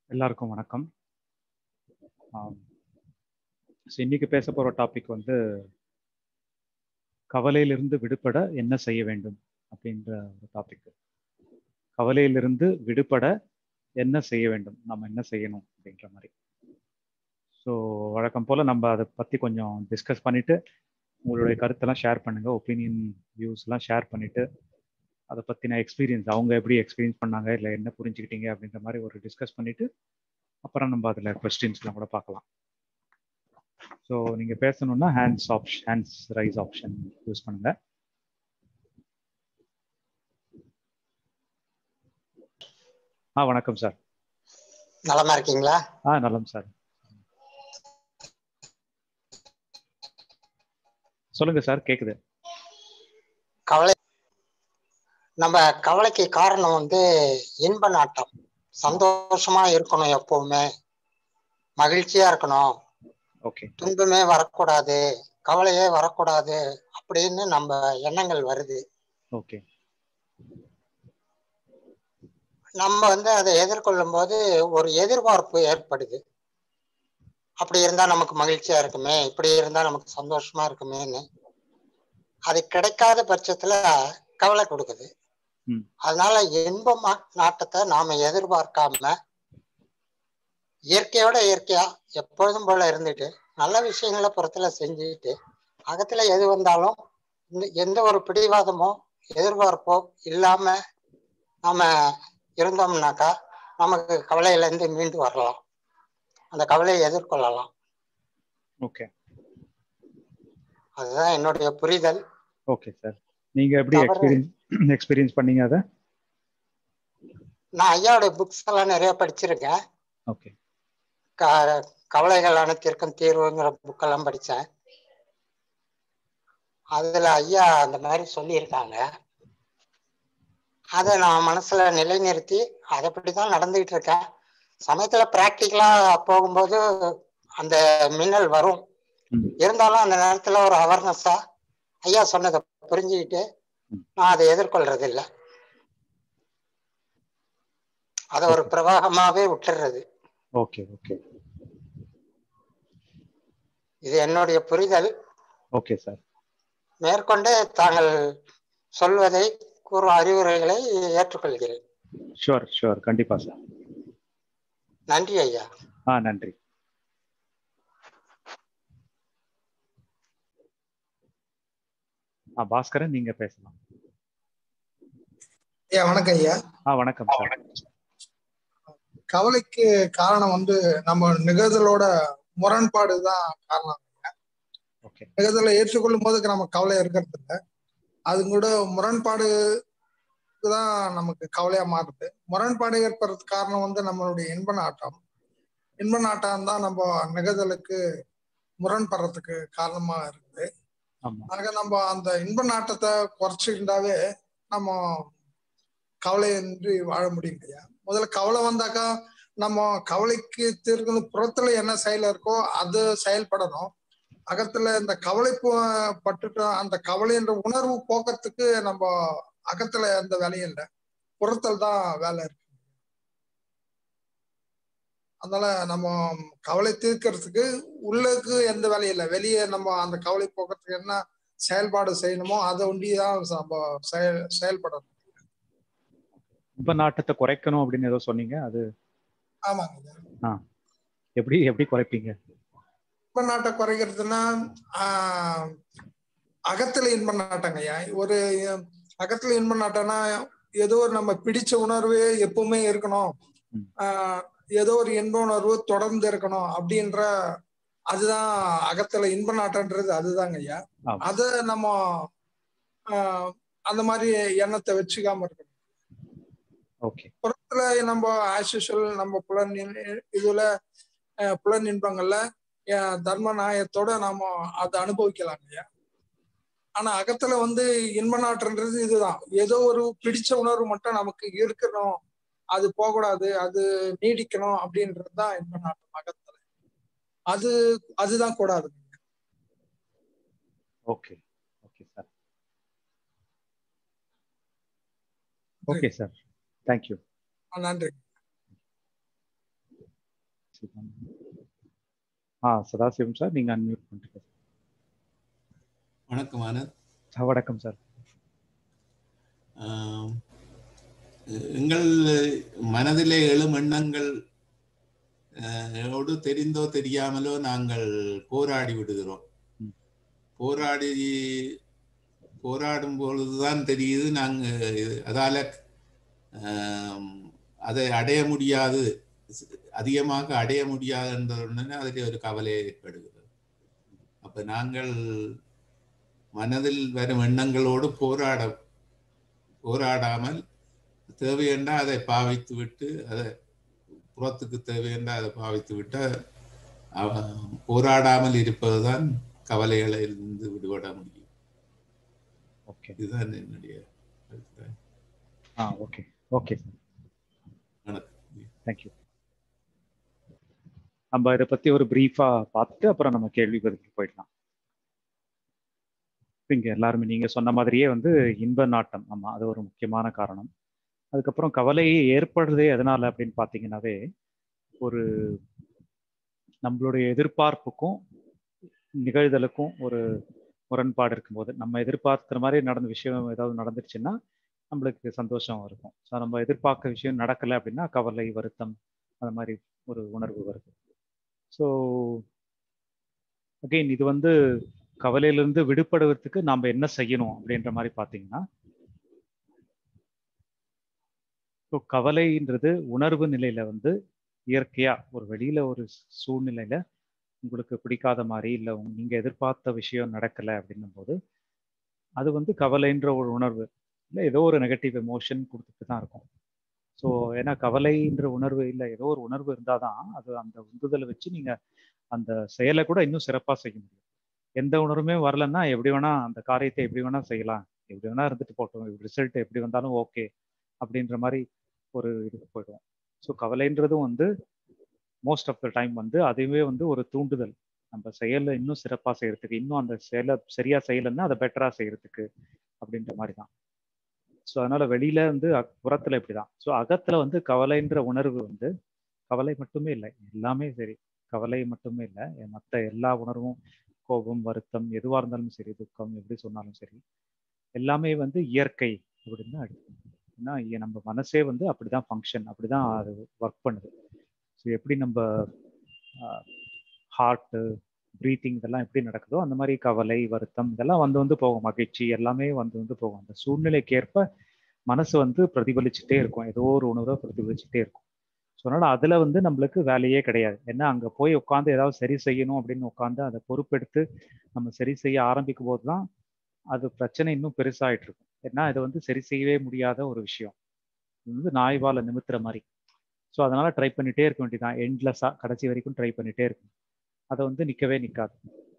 எல்லாருக்கும் வணக்கம் ஸோ இன்னைக்கு பேச போகிற டாபிக் வந்து கவலையிலிருந்து விடுபட என்ன செய்ய வேண்டும் அப்படின்ற ஒரு டாபிக் கவலையிலிருந்து விடுபட என்ன செய்ய வேண்டும் நம்ம என்ன செய்யணும் அப்படின்ற மாதிரி ஸோ வழக்கம் போல் நம்ம அதை பற்றி கொஞ்சம் டிஸ்கஸ் பண்ணிவிட்டு உங்களுடைய கருத்தெல்லாம் ஷேர் பண்ணுங்கள் ஒப்பீனியன் வியூஸ்லாம் ஷேர் பண்ணிவிட்டு அதை பற்றின எக்ஸ்பீரியன்ஸ் அவங்க எப்படி எக்ஸ்பீரியன்ஸ் பண்ணாங்க இல்லை என்ன புரிஞ்சுக்கிட்டீங்க அப்படின்ற மாதிரி ஒரு டிஸ்கஸ் பண்ணிவிட்டு அப்புறம் நம்ம அதில் கொஸ்டின்ஸ்லாம் கூட பார்க்கலாம் ஸோ நீங்கள் பேசணுன்னா hands option hands raise option use பண்ணுங்கள் ஆ வணக்கம் சார் நலமா இருக்கீங்களா ஆ நலம் சார் சொல்லுங்க சார் கேக்குது கவலை நம்ம கவலைக்கு காரணம் வந்து இன்ப நாட்டம் சந்தோஷமா இருக்கணும் எப்பவுமே மகிழ்ச்சியா இருக்கணும் ஓகே துன்பமே வரக்கூடாது கவலையே வரக்கூடாது அப்படின்னு நம்ம எண்ணங்கள் வருது ஓகே நம்ம வந்து அதை எதிர்கொள்ளும் போது ஒரு எதிர்பார்ப்பு ஏற்படுது அப்படி இருந்தா நமக்கு மகிழ்ச்சியா இருக்குமே இப்படி இருந்தா நமக்கு சந்தோஷமா இருக்குமேன்னு அது கிடைக்காத பட்சத்துல கவலை கொடுக்குது ம். அதனால இன்ப மா- நாட்டத்தை நாம எதிர்பார்க்காம இயற்கையோட இயற்கையா எப்பொழுதும் போல இருந்துட்டு நல்ல விஷயங்களை புறத்துல செஞ்சுட்டு அகத்துல எது வந்தாலும் இந்த- எந்த ஒரு பிடிவாதமோ எதிர்பார்ப்போ இல்லாம நாம இருந்தோம்னாக்கா நமக்கு கவலையில இருந்து மீண்டு வரலாம் அந்த கவலையை எதிர்கொள்ளலாம் ஓகே அதுதான் என்னுடைய புரிதல் ஓகே சார் நீங்க எப்படி தவறு. எக்ஸ்பீரியன்ஸ் எக்ஸ்பீரியன்ஸ் பண்ணீங்க அதை நான் ஐயாவுடைய புக்ஸ் எல்லாம் நிறைய படிச்சிருக்கேன் ஓகே க- கவலைகள் அனைத்திற்கும் தீர்வுங்கிற புக்கெல்லாம் படித்தேன் அதில் ஐயா அந்த மாதிரி சொல்லியிருக்காங்க அதை நான் மனசுல நிலைநிறுத்தி அதைப்படி தான் நடந்துகிட்டு இருக்கேன் சமயத்துல ப்ராக்டிக்கலா போகும்போது அந்த மின்னல் வரும் ம். இருந்தாலும் அந்த நேரத்துல ஒரு அவேர்னஸா ஐயா சொன்னதை புரிஞ்சுக்கிட்டு ம். நான் அதை எதிர்கொள்றது இல்லை அதை ஒரு பிரவாகமாவே விட்டுறது ஓகே ஓகே இது என்னுடைய புரிதல் ஓகே சார் மேற்கொண்டு தாங்கள் சொல்வதை கூறும் அறிவுரைகளை ஏற்றுக்கொள்கிறேன் ஷுவர் ஷுவர் கண்டிப்பா சார் நன்றி ஐயா ஆ நன்றி ஆ பாஸ்கரன் நீங்க பேசலாம் ஐயா வணக்கம் ஐயா ஆ வணக்கம் சார் கவலைக்கு காரணம் வந்து நம்ம நிகழ்தலோட முரண்பாடு தான் காரணம் ஓகே நிகழ்தலை ஏற்றுக்கொள்ளும் போதுக்கு நம்ம கவலை இருக்கிறது இல்லை அது கூட முரண்பாடு தான் நமக்கு கவலையா மாறுது முரண்பாடு ஏற்படுறதுக்கு காரணம் வந்து நம்மளுடைய இன்ப நாட்டம் இன்ப நாட்டம் தான் நம்ம நிகழ்தலுக்கு முரண்படுறதுக்கு காரணமா இருக்குது ஆமா ஆக நம்ம அந்த இன்ப நாட்டத்தை குறைச்சிக்கிட்டாவே நம்ம கவலையின்றி வாழ முடியும் இல்லையா முதல்ல கவலை வந்தாக்கா நம்ம கவலைக்கு தீர்க்கணும் புறத்துல என்ன செயல் இருக்கோ அது செயல்படணும் அகத்துல இந்த கவலை போ- பட்டுட்டு அந்த கவலை என்ற உணர்வு போக்குறதுக்கு நம்ம அகத்துல எந்த வேலையும் இல்லை புறத்தல் தான் வேலை இருக்கு அதனால நம்ம கவலை தீர்க்கறதுக்கு உள்ளுக்கு எந்த வேலையும் இல்லை வெளியே நம்ம அந்த கவலை போக்குறதுக்கு என்ன செயல்பாடு செய்யணுமோ அதை ஒண்டி தான் நம்ம செயல் செயல்படணும் இன்ப நாட்டத்தை குறைக்கணும் அப்படின்னு ஏதோ சொன்னீங்க அது ஆமாங்க எப்படி எப்படி குறைப்பீங்க இன்ப நாட்டை குறைக்கிறதுனா ஆஹ், அகத்துல இன்ப நாட்டங்கய்யா ஒரு அஹ், அகத்துல இன்ப நாட்டம்னா ஏதோ ஒரு நம்ம பிடிச்ச உணர்வு எப்பவுமே இருக்கணும் ம். ஆஹ், ஏதோ ஒரு இன்ப உணர்வு தொடர்ந்து இருக்கணும் அப்படின்ற அதுதான் அகத்துல இன்ப நாட்டன்றது அதுதாங்க ஐயா ஆமா. அத நம்ம ஆஹ், அந்த மாதிரி எண்ணத்தை வச்சுக்காம இருக்கணும் ஓகே புறத்துல நம்ம ஆஸ் யூஷுவல் நம்ம புலன் இன்- இதுல அஹ், புலன் இன்பங்கள்ல அஹ், தர்ம நியாயத்தோட நாம அதை அனுபவிக்கலாம் இல்லையா ஆனா அகத்துல வந்து இன்ப நாட்டுன்றது இதுதான் ஏதோ ஒரு பிடிச்ச உணர்வு மட்டும் நமக்கு இருக்கணும் அது போகக்கூடாது அது நீடிக்கணும் அப்படின்றது தான் இன்ப நாட்டம் அகத்துல அது அதுதான் கூடாது okay okay sir okay sir thank you நன்றி சதாசிவம் ஆ சதாசிவம் சார் நீங்க அன்மியூட் பண்ணிட்டு வணக்கம் ஆனந்த் சார் வணக்கம் சார் ஆம், எங்கள் மனதிலே எழும் எண்ணங்கள் அஹ், ஓடு தெரிந்தோ தெரியாமலோ நாங்கள் போராடி விடுகிறோம் ம். போராடி போராடும் பொழுதுதான் தெரியுது நாங்க இது- அதால ஆம், அதை அடைய முடியாது அதிகமாக அடைய முடியாது என்ற உடனே அதில் ஒரு கவலை ஏற்படுகிறது அப்ப நாங்கள் மனதில் வரும் எண்ணங்களோடு போராட போராடாமல் தேவையென்றா அதை பாவித்து விட்டு அதை புறத்துக்கு தேவையென்றா அதை பாவித்து விட்டு அவ- போராடாமல் இருப்பதுதான் கவலைகளிலிருந்து விடுபட முடியும் ஓகே இதுதான் என்னுடைய கருத்து. ஆ ஓகே ஓகே சார் வணக்கம் தேங்க்யூ நம்ம இதை பத்தி ஒரு பிரீஃபா பார்த்துட்டு அப்புறம் நம்ம கேள்வி பதிலுக்கு போயிடலாம் இங்க எல்லாருமே நீங்க சொன்ன மாதிரியே வந்து இன்ப நாட்டம் ஆமா அது ஒரு முக்கியமான காரணம் அதுக்கப்புறம் கவலை ஏற்படுறதே எதனால அப்படின்னு பார்த்தீங்கன்னாவே ஒரு நம்மளுடைய எதிர்பார்ப்புக்கும் நிகழ்தலுக்கும் ஒரு முரண்பாடு இருக்கும்போது நம்ம எதிர்பார்க்கிற மாதிரி நடந்த விஷயம் ஏதாவது நடந்துருச்சுன்னா நம்மளுக்கு சந்தோஷம் இருக்கும் ஸோ நம்ம எதிர்பார்க்க விஷயம் நடக்கலை அப்படின்னா கவலை வருத்தம் அந்த மாதிரி ஒரு உணர்வு வருது ஸோ அகெயின் இது வந்து கவலையிலிருந்து விடுபடுவதற்கு நாம் என்ன செய்யணும் அப்படின்ற மாதிரி பார்த்தீங்கன்னா ஸோ கவலைன்றது உணர்வு நிலையில வந்து இயற்கையா ஒரு வெளியில ஒரு சூழ்நிலையில உங்களுக்கு பிடிக்காத மாதிரி இல்லை நீங்க எதிர்பார்த்த விஷயம் நடக்கலை அப்படின்னும் போது அது வந்து கவலைன்ற ஒரு உணர்வு இல்லை ஏதோ ஒரு நெகட்டிவ் எமோஷன் கொடுத்துட்டு தான் இருக்கும் ஸோ ஏன்னா கவலைன்ற உணர்வு இல்லை ஏதோ ஒரு உணர்வு இருந்தால் தான் அது அந்த உந்துதலை வச்சு நீங்கள் அந்த செயலை கூட இன்னும் சிறப்பாக செய்ய முடியும் எந்த உணர்வுமே வரலன்னா எப்படி வேணா அந்த காரியத்தை எப்படி வேணா செய்யலாம் எப்படி வேணா இருந்துட்டு போட்டோம் ரிசல்ட் எப்படி வந்தாலும் ஓகே அப்படின்ற மாதிரி ஒரு இதுக்கு போயிடுவோம் ஸோ கவலைன்றதும் வந்து மோஸ்ட் ஆஃப் த டைம் வந்து அதுவே வந்து ஒரு தூண்டுதல் நம்ம செயலை இன்னும் சிறப்பாக செய்யறதுக்கு இன்னும் அந்த செயலை சரியா செய்யலைன்னா அதை பெட்டராக செய்யறதுக்கு அப்படின்ற மாதிரி தான் ஸோ அதனால வெளியில வந்து அக்- புறத்துல இப்படிதான் ஸோ அகத்துல வந்து கவலைன்ற உணர்வு வந்து கவலை மட்டுமே இல்லை எல்லாமே சரி கவலை மட்டுமே இல்லை மற்ற எல்லா உணர்வும் கோபம் வருத்தம் எதுவாக இருந்தாலும் சரி துக்கம் எப்படி சொன்னாலும் சரி எல்லாமே வந்து இயற்கை அப்படின்னு தான் எடுத்துக்கணும் ஏன்னா இ- நம்ம மனசே வந்து அப்படிதான் ஃபங்க்ஷன் அப்படிதான் அது ஒர்க் பண்ணுது ஸோ எப்படி நம்ம ஹார்ட்டு ப்ரீத்திங் இதெல்லாம் எப்படி நடக்குதோ அந்த மாதிரி கவலை வருத்தம் இதெல்லாம் வந்து வந்து போகும் மகிழ்ச்சி எல்லாமே வந்து வந்து போகும் அந்த சூழ்நிலைக்கேற்ப மனசு வந்து பிரதிபலிச்சுட்டே இருக்கும் ஏதோ ஒரு உணர்வை பிரதிபலிச்சுட்டே இருக்கும் ஸோ அதனால அதுல வந்து நம்மளுக்கு வேலையே கிடையாது ஏன்னா அங்க போய் உட்காந்து ஏதாவது சரி செய்யணும் அப்படின்னு உட்காந்து அதை பொறுப்பெடுத்து நம்ம சரி செய்ய ஆரம்பிக்கும் போது தான் அது பிரச்சனை இன்னும் பெருசாயிட்டு இருக்கும் ஏன்னா இது வந்து சரி செய்யவே முடியாத ஒரு விஷயம் இது வந்து நாய்வால நிமித்துற மாதிரி ஸோ அதனால ட்ரை பண்ணிட்டே இருக்க வேண்டியதான் எண்ட்லெஸ்ஸாக கடைசி வரைக்கும் ட்ரை பண்ணிட்டே இருக்கும் அதை வந்து நிற்கவே நிற்காது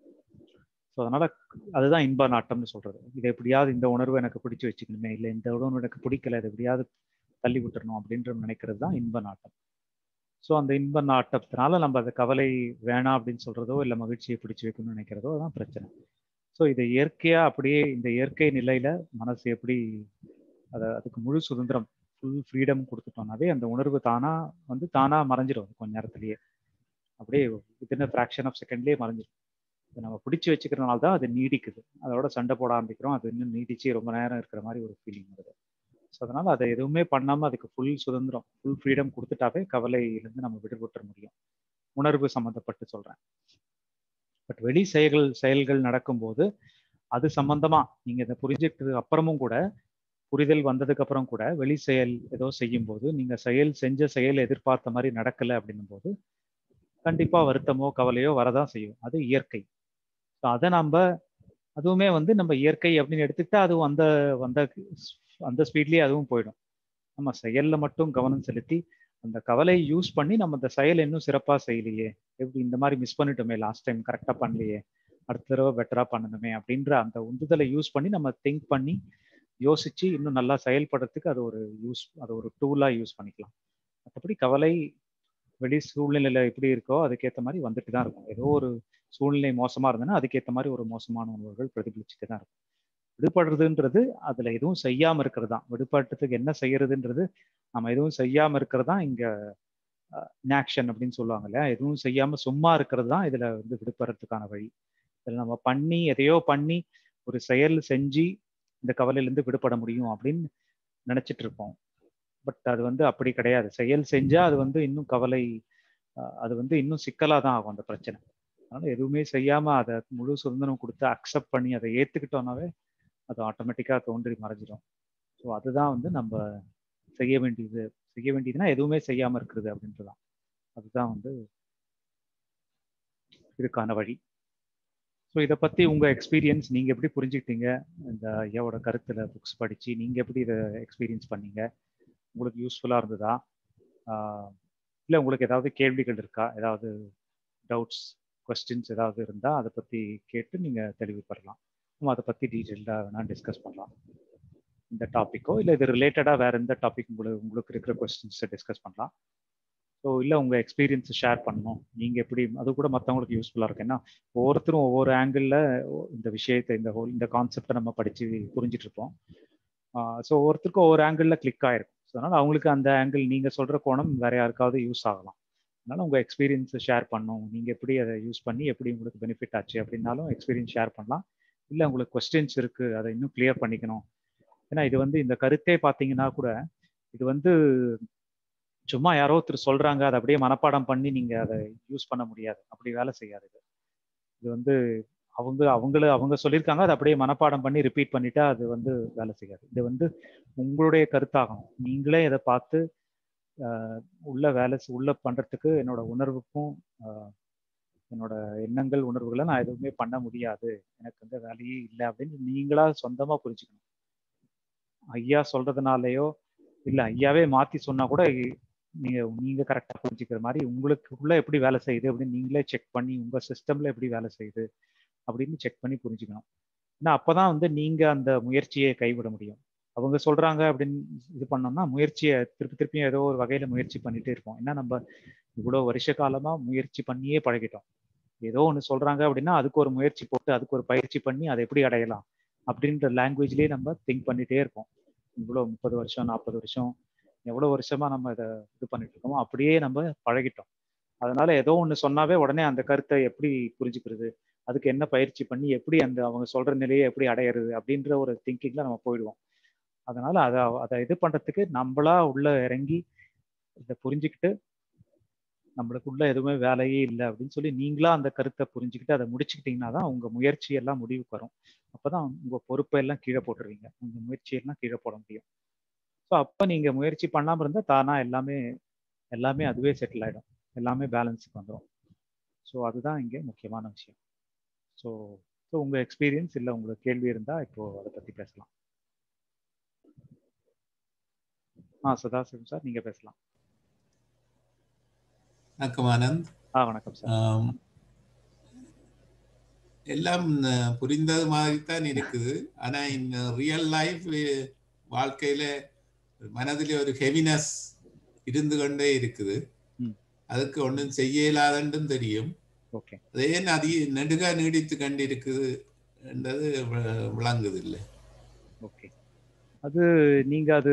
ஸோ அதனால அதுதான் இன்ப நாட்டம்னு சொல்றது இது எப்படியாவது இந்த உணர்வு எனக்கு பிடிச்சு வச்சுக்கணுமே இல்லை இந்த உணர்வு எனக்கு பிடிக்கல இது எப்படியாவது தள்ளி விட்டுறணும் அப்படின்ற நினைக்கிறது தான் இன்ப நாட்டம் ஸோ அந்த இன்ப நாட்டத்தினால நம்ம அந்த கவலை வேணாம் அப்படின்னு சொல்றதோ இல்லை மகிழ்ச்சியை பிடிச்சு வைக்கணும்னு நினைக்கிறதோ தான் பிரச்சனை ஸோ இதை இயற்கையா அப்படியே இந்த இயற்கை நிலையில மனசு எப்படி அதை அதுக்கு முழு சுதந்திரம் ஃபுல் ஃப்ரீடம் கொடுத்துட்டோம்னாவே அந்த உணர்வு தானா வந்து தானா மறைஞ்சிடும் கொஞ்ச நேரத்திலேயே அப்படியே வித்தின் ஃப்ராக்ஷன் ஆஃப் செகண்ட்லேயே மறைஞ்சிடும் இதை நம்ம பிடிச்சி வச்சுக்கிறதுனால தான் அது நீடிக்குது அதோட சண்டை போட ஆரம்பிக்கிறோம் அது இன்னும் நீடிச்சு ரொம்ப நேரம் இருக்கிற மாதிரி ஒரு ஃபீலிங் வருது ஸோ அதனால அதை எதுவுமே பண்ணாம அதுக்கு ஃபுல் சுதந்திரம் ஃபுல் ஃப்ரீடம் கொடுத்துட்டாவே கவலையிலேருந்து நம்ம விடுபட்டுற முடியும் உணர்வு சம்மந்தப்பட்டு சொல்றேன் பட் வெளி செயல்கள் செயல்கள் நடக்கும்போது அது சம்பந்தமா நீங்க இதை புரிஞ்சுக்கிட்டதுக்கு அப்புறமும் கூட புரிதல் வந்ததுக்கு அப்புறம் கூட வெளி செயல் ஏதோ செய்யும் போது நீங்க செயல் செஞ்ச செயல் எதிர்பார்த்த மாதிரி நடக்கல அப்படின்னும் போது கண்டிப்பா வருத்தமோ கவலையோ வரதான் செய்யும் அது இயற்கை ஸோ அதை நம்ம அதுவுமே வந்து நம்ம இயற்கை அப்படின்னு எடுத்துக்கிட்டா அதுவும் அந்த அந்த அந்த ஸ்பீட்லயே அதுவும் போயிடும் நம்ம செயல்ல மட்டும் கவனம் செலுத்தி அந்த கவலையை யூஸ் பண்ணி நம்ம அந்த செயல் இன்னும் சிறப்பா செய்யலையே எப்படி இந்த மாதிரி மிஸ் பண்ணிட்டோமே லாஸ்ட் டைம் கரெக்டா பண்ணலையே அடுத்த தடவை பெட்டரா பண்ணணுமே அப்படின்ற அந்த உந்துதலை யூஸ் பண்ணி நம்ம திங்க் பண்ணி யோசிச்சு இன்னும் நல்லா செயல்படுறதுக்கு அது ஒரு யூஸ் அது ஒரு டூலா யூஸ் பண்ணிக்கலாம் மற்றபடி கவலை வெளி சூழ்நிலையில எப்படி இருக்கோ அதுக்கேற்ற மாதிரி வந்துட்டு தான் இருக்கும் ஏதோ ஒரு சூழ்நிலை மோசமா இருந்ததுன்னா அதுக்கேற்ற மாதிரி ஒரு மோசமான உணர்வுகள் பிரதிபலிச்சுட்டு தான் இருக்கும் விடுபடுறதுன்றது அதுல எதுவும் செய்யாம இருக்கிறது தான் விடுபடுறதுக்கு என்ன செய்யறதுன்றது நம்ம எதுவும் செய்யாம இருக்கிறது தான் இங்க ஆக்ஷன் அப்படின்னு சொல்லுவாங்க இல்லையா எதுவும் செய்யாம சும்மா இருக்கிறது தான் இதுல வந்து விடுபடுறதுக்கான வழி இதில் நம்ம பண்ணி எதையோ பண்ணி ஒரு செயல் செஞ்சு இந்த கவலையிலேருந்து விடுபட முடியும் அப்படின்னு நினைச்சிட்டு இருப்போம் பட் அது வந்து அப்படி கிடையாது செயல் செஞ்சா அது வந்து இன்னும் கவலை அது வந்து இன்னும் சிக்கலாக தான் ஆகும் அந்த பிரச்சனை அதனால எதுவுமே செய்யாம அதை முழு சுதந்திரம் கொடுத்து அக்செப்ட் பண்ணி அதை ஏத்துக்கிட்டோம்னாவே அது ஆட்டோமேட்டிக்காக தோன்றி மறைஞ்சிடும் ஸோ அதுதான் வந்து நம்ம செய்ய வேண்டியது செய்ய வேண்டியதுன்னா எதுவுமே செய்யாம இருக்கிறது அப்படின்றதான் அதுதான் வந்து இதுக்கான வழி ஸோ இதை பத்தி உங்க எக்ஸ்பீரியன்ஸ் நீங்க எப்படி புரிஞ்சுக்கிட்டீங்க இந்த ஐயாவோட கருத்துல புக்ஸ் படிச்சு நீங்க எப்படி இதை எக்ஸ்பீரியன்ஸ் பண்ணீங்க உங்களுக்கு யூஸ்ஃபுல்லா இருந்ததா இல்லை உங்களுக்கு ஏதாவது கேள்விகள் இருக்கா ஏதாவது டவுட்ஸ் கொஸ்டின்ஸ் ஏதாவது இருந்தால் அதை பற்றி கேட்டு நீங்கள் தெளிவு பெறலாம் நம்ம அதை பற்றி டீட்டெயில்டாக வேணால் டிஸ்கஸ் பண்ணலாம் இந்த டாப்பிக்கோ இல்லை இது ரிலேட்டடாக வேறு எந்த டாபிக் உங்களுக்கு உங்களுக்கு இருக்கிற கொஸ்டின்ஸை டிஸ்கஸ் பண்ணலாம் ஸோ இல்லை உங்கள் எக்ஸ்பீரியன்ஸை ஷேர் பண்ணணும் நீங்கள் எப்படி அது கூட மற்றவங்களுக்கு யூஸ்ஃபுல்லாக இருக்கும் ஏன்னா ஒவ்வொருத்தரும் ஒவ்வொரு ஆங்கிளில் இந்த விஷயத்தை இந்த ஹோல் இந்த கான்செப்டை நம்ம படித்து புரிஞ்சிட்டு இருப்போம் ஸோ ஒவ்வொருத்தருக்கும் ஒவ்வொரு ஆங்கிளில் கிளிக் ஆயிருக்கும் ஸோ அதனால் அவங்களுக்கு அந்த ஆங்கிள் நீங்கள் சொல்கிற கோணம் வேற யாருக்காவது யூஸ் ஆகலாம் அதனால் உங்கள் எக்ஸ்பீரியன்ஸை ஷேர் பண்ணணும் நீங்கள் எப்படி அதை யூஸ் பண்ணி எப்படி உங்களுக்கு பெனிஃபிட் ஆச்சு அப்படின்னாலும் எக்ஸ்பீரியன்ஸ் ஷேர் பண்ணலாம் இல்லை உங்களுக்கு கொஸ்டின்ஸ் இருக்குது அதை இன்னும் கிளியர் பண்ணிக்கணும் ஏன்னா இது வந்து இந்த கருத்தே பார்த்தீங்கன்னா கூட இது வந்து சும்மா யாரோ ஒருத்தர் சொல்கிறாங்க அதை அப்படியே மனப்பாடம் பண்ணி நீங்கள் அதை யூஸ் பண்ண முடியாது அப்படி வேலை செய்யாது இது இது வந்து அவங்க அவங்கள அவங்க சொல்லியிருக்காங்க அதை அப்படியே மனப்பாடம் பண்ணி ரிப்பீட் பண்ணிட்டா அது வந்து வேலை செய்யாது இது வந்து உங்களுடைய கருத்தாகணும் நீங்களே இதை பார்த்து உள்ள வேலை உள்ள பண்றதுக்கு என்னோட உணர்வுக்கும் என்னோட எண்ணங்கள் உணர்வுகளை நான் எதுவுமே பண்ண முடியாது எனக்கு வந்து வேலையே இல்லை அப்படின்னு நீங்களா சொந்தமா புரிஞ்சுக்கணும் ஐயா சொல்றதுனாலயோ இல்லை ஐயாவே மாத்தி சொன்னா கூட நீங்க நீங்க கரெக்டா புரிஞ்சுக்கிற மாதிரி உங்களுக்குள்ள எப்படி வேலை செய்யுது அப்படின்னு நீங்களே செக் பண்ணி உங்க சிஸ்டம்ல எப்படி வேலை செய்யுது அப்படின்னு செக் பண்ணி புரிஞ்சுக்கணும் ஏன்னா அப்பதான் வந்து நீங்க அந்த முயற்சியை கைவிட முடியும் அவங்க சொல்றாங்க அப்படின்னு இது பண்ணோம்னா முயற்சியை திருப்பி திருப்பியும் ஏதோ ஒரு வகையில முயற்சி பண்ணிட்டே இருப்போம் ஏன்னா நம்ம இவ்வளவு வருஷ காலமா முயற்சி பண்ணியே பழகிட்டோம் ஏதோ ஒன்று சொல்றாங்க அப்படின்னா அதுக்கு ஒரு முயற்சி போட்டு அதுக்கு ஒரு பயிற்சி பண்ணி அதை எப்படி அடையலாம் அப்படின்ற லாங்குவேஜ்லயே நம்ம திங்க் பண்ணிட்டே இருப்போம் இவ்வளோ முப்பது வருஷம் நாற்பது வருஷம் எவ்வளோ வருஷமா நம்ம இதை இது பண்ணிட்டு இருக்கோமோ அப்படியே நம்ம பழகிட்டோம் அதனால ஏதோ ஒன்று சொன்னாவே உடனே அந்த கருத்தை எப்படி புரிஞ்சுக்கிறது அதுக்கு என்ன பயிற்சி பண்ணி எப்படி அந்த அவங்க சொல்ற நிலையை எப்படி அடையிறது அப்படின்ற ஒரு திங்கிங்ல நம்ம போயிடுவோம் அதனால அதை அதை இது பண்றதுக்கு நம்மளா உள்ள இறங்கி இதை புரிஞ்சுக்கிட்டு நம்மளுக்குள்ள எதுவுமே வேலையே இல்லை அப்படின்னு சொல்லி நீங்களா அந்த கருத்தை புரிஞ்சுக்கிட்டு அதை முடிச்சுக்கிட்டீங்கன்னா தான் உங்க முயற்சி எல்லாம் முடிவுக்கு வரும் அப்பதான் உங்க பொறுப்பை எல்லாம் கீழே போட்டுருவீங்க உங்க முயற்சியெல்லாம் கீழே போட முடியும் ஸோ அப்போ நீங்க முயற்சி பண்ணாம இருந்தா தானா எல்லாமே எல்லாமே அதுவே செட்டில் ஆயிடும் எல்லாமே பேலன்ஸுக்கு வந்துடும் ஸோ அதுதான் இங்கே முக்கியமான விஷயம் ஸோ ஸோ உங்க எக்ஸ்பீரியன்ஸ் இல்லை உங்களுக்கு கேள்வி இருந்தா இப்போ அதை பத்தி பேசலாம் ஆ சதாசிவம் சார் நீங்க பேசலாம் வணக்கம் ஆனந்த் ஆ வணக்கம் சார் எல்லாம் புரிந்தது மாதிரி தான் இருக்குது ஆனா இந்த ரியல் லைஃப் வாழ்க்கையில மனதிலே ஒரு ஹெவினஸ் இருந்து கொண்டே இருக்குது அதுக்கு ஒன்றும் செய்ய இயலாதன்றும் தெரியும் ஓகே அது ஏன் அதிக நெடுக நீடித்து கண்டு இருக்குது என்றது விளங்குது இல்லை ஓகே அது நீங்க அது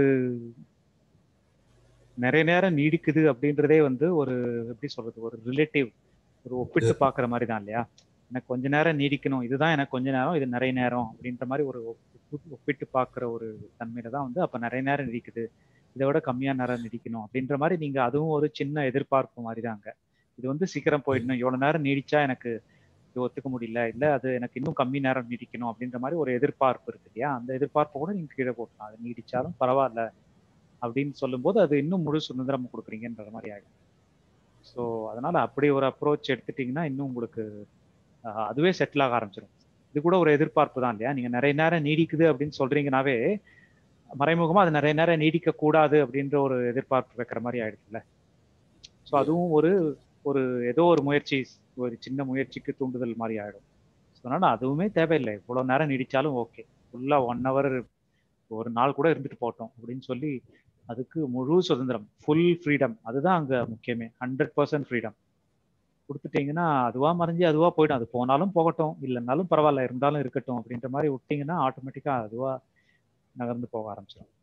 நிறைய நேரம் நீடிக்குது அப்படின்றதே வந்து ஒரு எப்படி சொல்றது ஒரு ரிலேட்டிவ் ஒரு ஒப்பிட்டு பாக்குற மாதிரி தான் இல்லையா எனக்கு கொஞ்ச நேரம் நீடிக்கணும் இதுதான் எனக்கு கொஞ்ச நேரம் இது நிறைய நேரம் அப்படின்ற மாதிரி ஒரு ஒப்பிட்டு பார்க்குற ஒரு தன்மையில தான் வந்து அப்போ நிறைய நேரம் நீடிக்குது இதை விட கம்மியா நேரம் நீடிக்கணும் அப்படின்ற மாதிரி நீங்க அதுவும் ஒரு சின்ன எதிர்பார்ப்பு மாதிரி தாங்க இது வந்து சீக்கிரம் போயிடணும் எவ்வளவு நேரம் நீடிச்சா எனக்கு இது ஒத்துக்க முடியல இல்ல அது எனக்கு இன்னும் கம்மி நேரம் நீடிக்கணும் அப்படின்ற மாதிரி ஒரு எதிர்பார்ப்பு இருக்கு இல்லையா அந்த எதிர்பார்ப்பு கூட நீங்க கீழே போட்டலாம் அது நீடிச்சாலும் பரவாயில்ல அப்படின்னு சொல்லும்போது அது இன்னும் முழு சுதந்திரம் கொடுக்குறீங்கன்ற மாதிரி ஆகிடும் ஸோ அதனால அப்படி ஒரு அப்ரோச் எடுத்துட்டீங்கன்னா இன்னும் உங்களுக்கு அதுவே செட்டில் ஆக ஆரம்பிச்சிடும் இது கூட ஒரு எதிர்பார்ப்பு தான் இல்லையா நீங்க நிறைய நேரம் நீடிக்குது அப்படின்னு சொல்றீங்கனாவே மறைமுகமா அது நிறைய நேரம் நீடிக்க கூடாது அப்படின்ற ஒரு எதிர்பார்ப்பு வைக்கிற மாதிரி ஆயிடுச்சுல்ல ஸோ அதுவும் ஒரு ஒரு ஏதோ ஒரு முயற்சி ஒரு சின்ன முயற்சிக்கு தூண்டுதல் மாதிரி ஆயிடும் ஸோ அதனால அதுவுமே தேவையில்லை இவ்வளோ நேரம் நீடிச்சாலும் ஓகே ஃபுல்லாக ஒன் ஹவர் ஒரு நாள் கூட இருந்துட்டு போட்டோம் அப்படின்னு சொல்லி அதுக்கு முழு சுதந்திரம் ஃபுல் ஃப்ரீடம் அதுதான் அங்கே முக்கியமே ஹண்ட்ரட் பர்சன்ட் ஃப்ரீடம் கொடுத்துட்டீங்கன்னா அதுவா மறைஞ்சு அதுவா போயிடும் அது போனாலும் போகட்டும் இல்லைனாலும் பரவாயில்ல இருந்தாலும் இருக்கட்டும் அப்படின்ற மாதிரி விட்டீங்கன்னா ஆட்டோமேட்டிக்காக அதுவா நகர்ந்து போக ஆரம்பிச்சிடும் ஸோ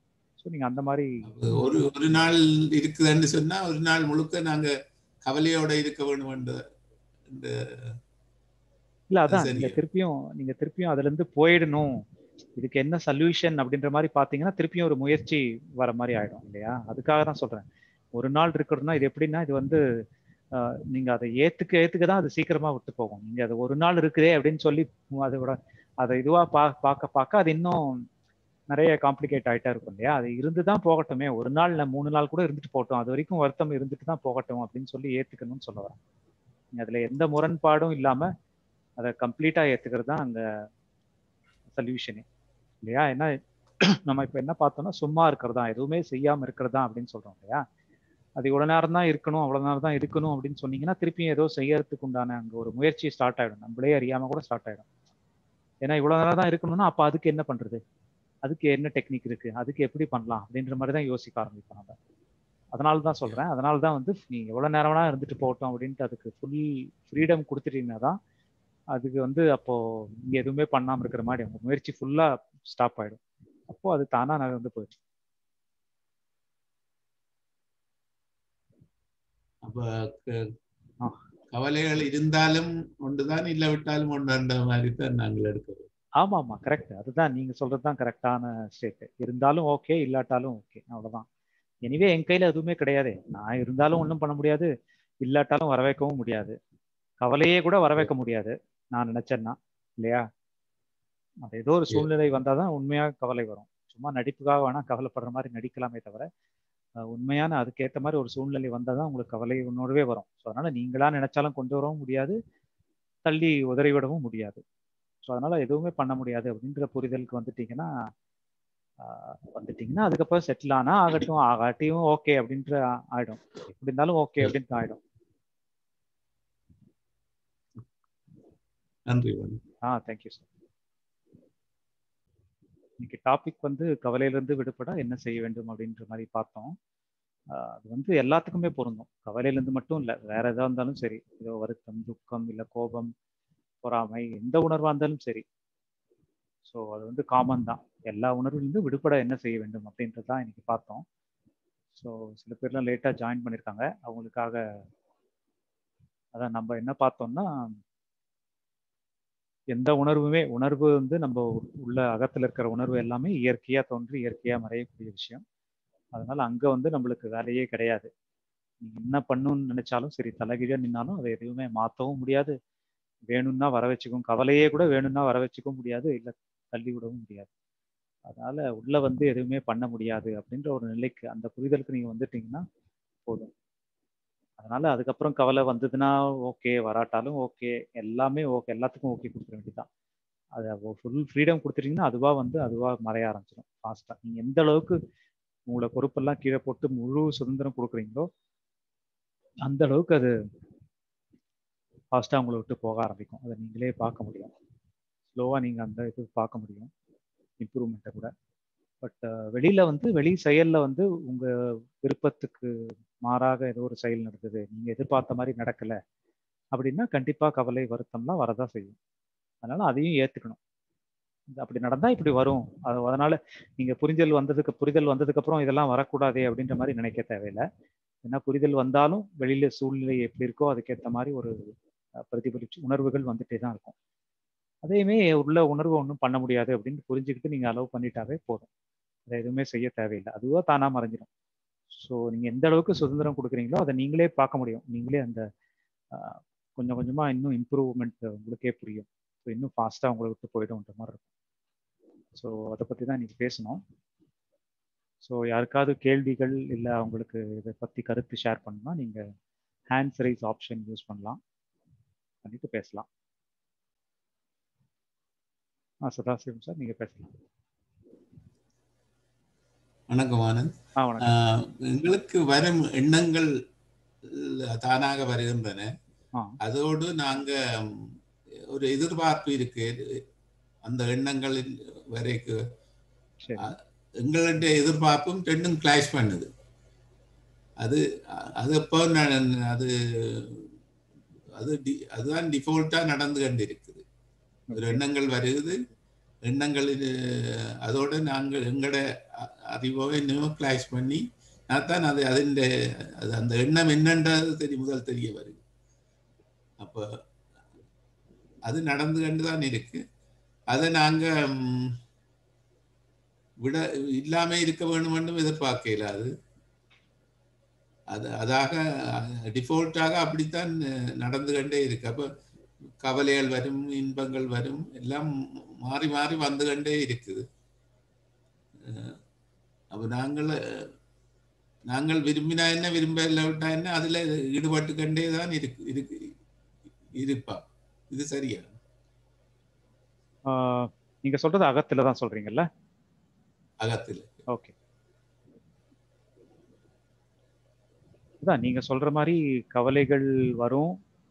ஸோ நீங்க அந்த மாதிரி ஒரு ஒரு நாள் இருக்குதுன்னு சொன்னா ஒரு நாள் முழுக்க நாங்க கவலையோட இருக்க வேண்டும் என்ற இந்த இல்ல அதான் சரி. நீங்க திருப்பியும் நீங்க திருப்பியும் அதுல இருந்து போயிடணும் இதுக்கு என்ன சொல்யூஷன் அப்படின்ற மாதிரி பாத்தீங்கன்னா திருப்பியும் ஒரு முயற்சி வர மாதிரி ஆயிடும் இல்லையா அதுக்காக தான் சொல்றேன் ஒரு நாள் இருக்கிறதுனா இது எப்படின்னா இது வந்து ஆஹ், நீங்க அதை ஏத்துக்க ஏத்துக்க தான் அது சீக்கிரமா விட்டு போகும் நீங்க அது ஒரு நாள் இருக்குதே அப்படின்னு சொல்லி அதோட அதை இதுவா பா பார்க்க பார்க்க அது இன்னும் நிறைய காம்ப்ளிகேட் ஆயிட்டா இருக்கும் இல்லையா அது இருந்து தான் போகட்டுமே ஒரு நாள் இல்ல மூணு நாள் கூட இருந்துட்டு போகட்டும் அது வரைக்கும் வருத்தம் இருந்துட்டு தான் போகட்டும் அப்படின்னு சொல்லி ஏத்துக்கணும்னு சொல்ல வரேன் நீங்க அதுல எந்த முரண்பாடும் இல்லாம அதை கம்ப்ளீட்டா ஏத்துக்கிறது தான் அங்க சொல்யூஷனே இல்லையா ஏன்னா நம்ம இப்ப என்ன பார்த்தோம்னா சும்மா இருக்கிறதா எதுவுமே செய்யாம இருக்கிறதா அப்படின்னு சொல்றோம் இல்லையா அது இவ்வளவு நேரம் தான் இருக்கணும் அவ்வளவு நேரம் தான் இருக்கணும் அப்படின்னு சொன்னீங்கன்னா திருப்பியும் ஏதோ செய்யறதுக்கு உண்டான அங்க ஒரு முயற்சி ஸ்டார்ட் ஆயிடும் நம்மளே அறியாம கூட ஸ்டார்ட் ஆயிடும் ஏன்னா இவ்வளவு நேரம் தான் இருக்கணும்னா அப்ப அதுக்கு என்ன பண்றது அதுக்கு என்ன டெக்னிக் இருக்கு அதுக்கு எப்படி பண்ணலாம் அப்படின்ற மாதிரி தான் யோசிக்க ஆரம்பிப்போம் நம்ம அதனால தான் சொல்றேன் அதனால தான் வந்து நீ எவ்வளவு நேரம் வேணா இருந்துட்டு போகட்டும் அப்படின்ட்டு அதுக்கு ஃபுல் ஃப்ரீடம் கொடுத்துட்டீங்கன்னா தான் அதுக்கு வந்து அப்போ நீங்க எதுவுமே பண்ணாம இருக்கிற மாதிரி உங்க முயற்சி ஃபுல்லா ஸ்டாப் ஆயிடும் அப்போ அது தானா நகர்ந்து போயிடும் அப்ப க- ஆ. கவலைகள் இருந்தாலும் ஒன்றுதான் இல்லாவிட்டாலும் ஒன்றுன்ற மாதிரி தான் நாங்கள் எடுக்கிறோம் ஆமா ஆமா கரெக்ட் அதுதான் நீங்க சொல்றதுதான் கரெக்டான ஸ்டேட் இருந்தாலும் ஓகே இல்லாட்டாலும் ஓகே அவ்வளவுதான் எனிவே என் கையில எதுவுமே கிடையாது நான் இருந்தாலும் ஒன்றும் பண்ண முடியாது இல்லாட்டாலும் வர வைக்கவும் முடியாது கவலையே கூட வர வைக்க முடியாது நான் நினைச்சேன்னா இல்லையா அது ஏதோ ஒரு சூழ்நிலை வந்தாதான் உண்மையா கவலை வரும் சும்மா நடிப்புக்காக வேணா கவலைப்படுற மாதிரி நடிக்கலாமே தவிர அஹ், உண்மையான அதுக்கேற்ற மாதிரி ஒரு சூழ்நிலை வந்தாதான் உங்களுக்கு கவலை உன்னோடவே வரும் ஸோ அதனால நீங்களா நினைச்சாலும் கொண்டு வரவும் முடியாது தள்ளி உதறி விடவும் முடியாது ஸோ அதனால எதுவுமே பண்ண முடியாது அப்படின்ற புரிதலுக்கு வந்துட்டீங்கன்னா ஆஹ், வந்துட்டீங்கன்னா அதுக்கப்புறம் செட்டில் ஆனா ஆகட்டும் ஆகாட்டியும் ஓகே அப்படின்ற ஆ- ஆயிடும் எப்படி இருந்தாலும் ஓகே அப்படின்ட்டு ஆயிடும் நன்றி வணக்கம். ஆ தேங்க்யூ சார் இன்னைக்கு டாபிக் வந்து கவலையிலிருந்து விடுபட என்ன செய்ய வேண்டும் அப்படின்ற மாதிரி பார்த்தோம் ஆஹ் அது வந்து எல்லாத்துக்குமே பொருந்தும் கவலையிலேருந்து மட்டும் இல்லை வேற எதா இருந்தாலும் சரி ஏதோ வருத்தம் துக்கம் இல்லை கோபம் பொறாமை எந்த உணர்வாக இருந்தாலும் சரி ஸோ அது வந்து காமன் தான் எல்லா உணர்விலிருந்து விடுபட என்ன செய்ய வேண்டும் அப்படின்றது தான் இன்னைக்கு பார்த்தோம் ஸோ சில பேர்லாம் லேட்டாக ஜாயின் பண்ணியிருக்காங்க அவங்களுக்காக அதான் நம்ம என்ன பார்த்தோம்னா எந்த உணர்வுமே உணர்வு வந்து நம்ம உள்ள அகத்துல இருக்கிற உணர்வு எல்லாமே இயற்கையா தோன்றி இயற்கையா மறையக்கூடிய விஷயம் அதனால அங்க வந்து நம்மளுக்கு வேலையே கிடையாது நீங்க என்ன பண்ணணும்னு நினைச்சாலும் சரி தலைகீழா நின்னாலும் அதை எதுவுமே மாத்தவும் முடியாது வேணும்னா வர வச்சுக்கவும் கவலையே கூட வேணும்னா வர வச்சுக்கவும் முடியாது இல்ல தள்ளி விடவும் முடியாது அதனால உள்ள வந்து எதுவுமே பண்ண முடியாது அப்படின்ற ஒரு நிலைக்கு அந்த புரிதலுக்கு நீங்க வந்துட்டீங்கன்னா போதும் அதனால அதுக்கப்புறம் கவலை வந்ததுன்னா ஓகே வராட்டாலும் ஓகே எல்லாமே ஓகே எல்லாத்துக்கும் ஓகே கொடுத்துட வேண்டியதுதான் அது ஃபுல் ஃப்ரீடம் கொடுத்துட்டீங்கன்னா அதுவா வந்து அதுவா மறைய ஆரம்பிச்சிடும் ஃபாஸ்டா நீங்க எந்த அளவுக்கு உங்களை பொறுப்பெல்லாம் கீழே போட்டு முழு சுதந்திரம் கொடுக்குறீங்களோ அந்த அளவுக்கு அது ஃபாஸ்டா உங்களை விட்டு போக ஆரம்பிக்கும் அதை நீங்களே பார்க்க முடியும் ஸ்லோவா நீங்க அந்த இது பார்க்க முடியும் இம்ப்ரூவ்மெண்ட்டை கூட பட் வெளியில வந்து வெளி செயல்ல வந்து உங்க விருப்பத்துக்கு மாறாக ஏதோ ஒரு செயல் நடக்குது நீங்க எதிர்பார்த்த மாதிரி நடக்கல அப்படின்னா கண்டிப்பா கவலை வருத்தம்லாம் வரதான் செய்யும் அதனால அதையும் ஏத்துக்கணும் இது அப்படி நடந்தா இப்படி வரும் அது அதனால நீங்க புரிதல் வந்ததுக்கு புரிதல் வந்ததுக்கு அப்புறம் இதெல்லாம் வரக்கூடாதே அப்படின்ற மாதிரி நினைக்க தேவையில்லை ஏன்னா புரிதல் வந்தாலும் வெளியில சூழ்நிலை எப்படி இருக்கோ அதுக்கேற்ற மாதிரி ஒரு அஹ், பிரதிபலிச்சு உணர்வுகள் வந்துட்டே தான் இருக்கும் அதையுமே உள்ள உணர்வு ஒன்றும் பண்ண முடியாது அப்படின்னு புரிஞ்சுக்கிட்டு நீங்க அலோவ் பண்ணிட்டாவே போதும் அதை எதுவுமே செய்ய தேவையில்லை அதுவா தானா மறைஞ்சிடும் ஸோ நீங்க எந்த அளவுக்கு சுதந்திரம் கொடுக்குறீங்களோ அதை நீங்களே பார்க்க முடியும் நீங்களே அந்த ஆஹ், கொஞ்சம் கொஞ்சமா இன்னும் இம்ப்ரூவ்மெண்ட் உங்களுக்கே புரியும் ஸோ இன்னும் ஃபாஸ்டா உங்களை விட்டு போயிடும்ன்ற மாதிரி இருக்கும் ஸோ அதை பத்தி தான் இன்னைக்கு பேசணும் ஸோ யாருக்காவது கேள்விகள் இல்லை அவங்களுக்கு இதை பத்தி கருத்து ஷேர் பண்ணணும்னா நீங்க ஹேண்ட்ஸ் ரைஸ் ஆப்ஷன் யூஸ் பண்ணலாம் பண்ணிட்டு பேசலாம் ஆ சதாசிவம் சார் நீங்க பேசலாம் வணக்கம் ஆனந்த் ஆ வணக்கம் ஆஹ் எங்களுக்கு வரும் எண்ணங்கள் தானாக வருகின்றன ஆ அதோடு நாங்க ம், ஒரு எதிர்பார்ப்பு இருக்கு அந்த எண்ணங்களின் வரைக்கும் சரி எங்களுடைய எதிர்பார்ப்பும் ரெண்டும் கிளாஷ் பண்ணுது அது அது எப்போ நான் அது அது டி- அதுதான் டிஃபால்ட்டா நடந்து கொண்டு இருக்குது ஒரு எண்ணங்கள் வருகுது எண்ணங்கள் இது அதோட நாங்கள் எங்களோட அ- அறிவை நியூக்ளைஸ் பண்ணி தான் அது அதிண்ட அது அந்த எண்ணம் என்னன்றது தெரிய முதல் தெரிய வருது அப்போ அது நடந்து கொண்டு தான் இருக்கு அதை நாங்க ம், விட இல்லாம இருக்க வேணுமென்றும் எதிர்பார்க்க இயலாது அது அதாக டிஃபால்ட்டாக அப்படித்தான் நடந்து கொண்டே இருக்கு அப்போ கவலைகள் வரும் இன்பங்கள் வரும் எல்லாம் மாறி மாறி வந்து கொண்டே இருக்குது அஹ் அப்போ நாங்கள் நாங்கள் விரும்பினா என்ன விரும்ப இல்லாவிட்டா என்ன அதுல ஈடுபட்டு கொண்டே தான் இருக்கு இருக்கு இருப்பா இது சரியா ஆஹ் நீங்க சொல்றது அகத்துல தான் சொல்றீங்கல்ல அகத்தில் ஓகே அதான் நீங்க சொல்ற மாதிரி கவலைகள் வரும்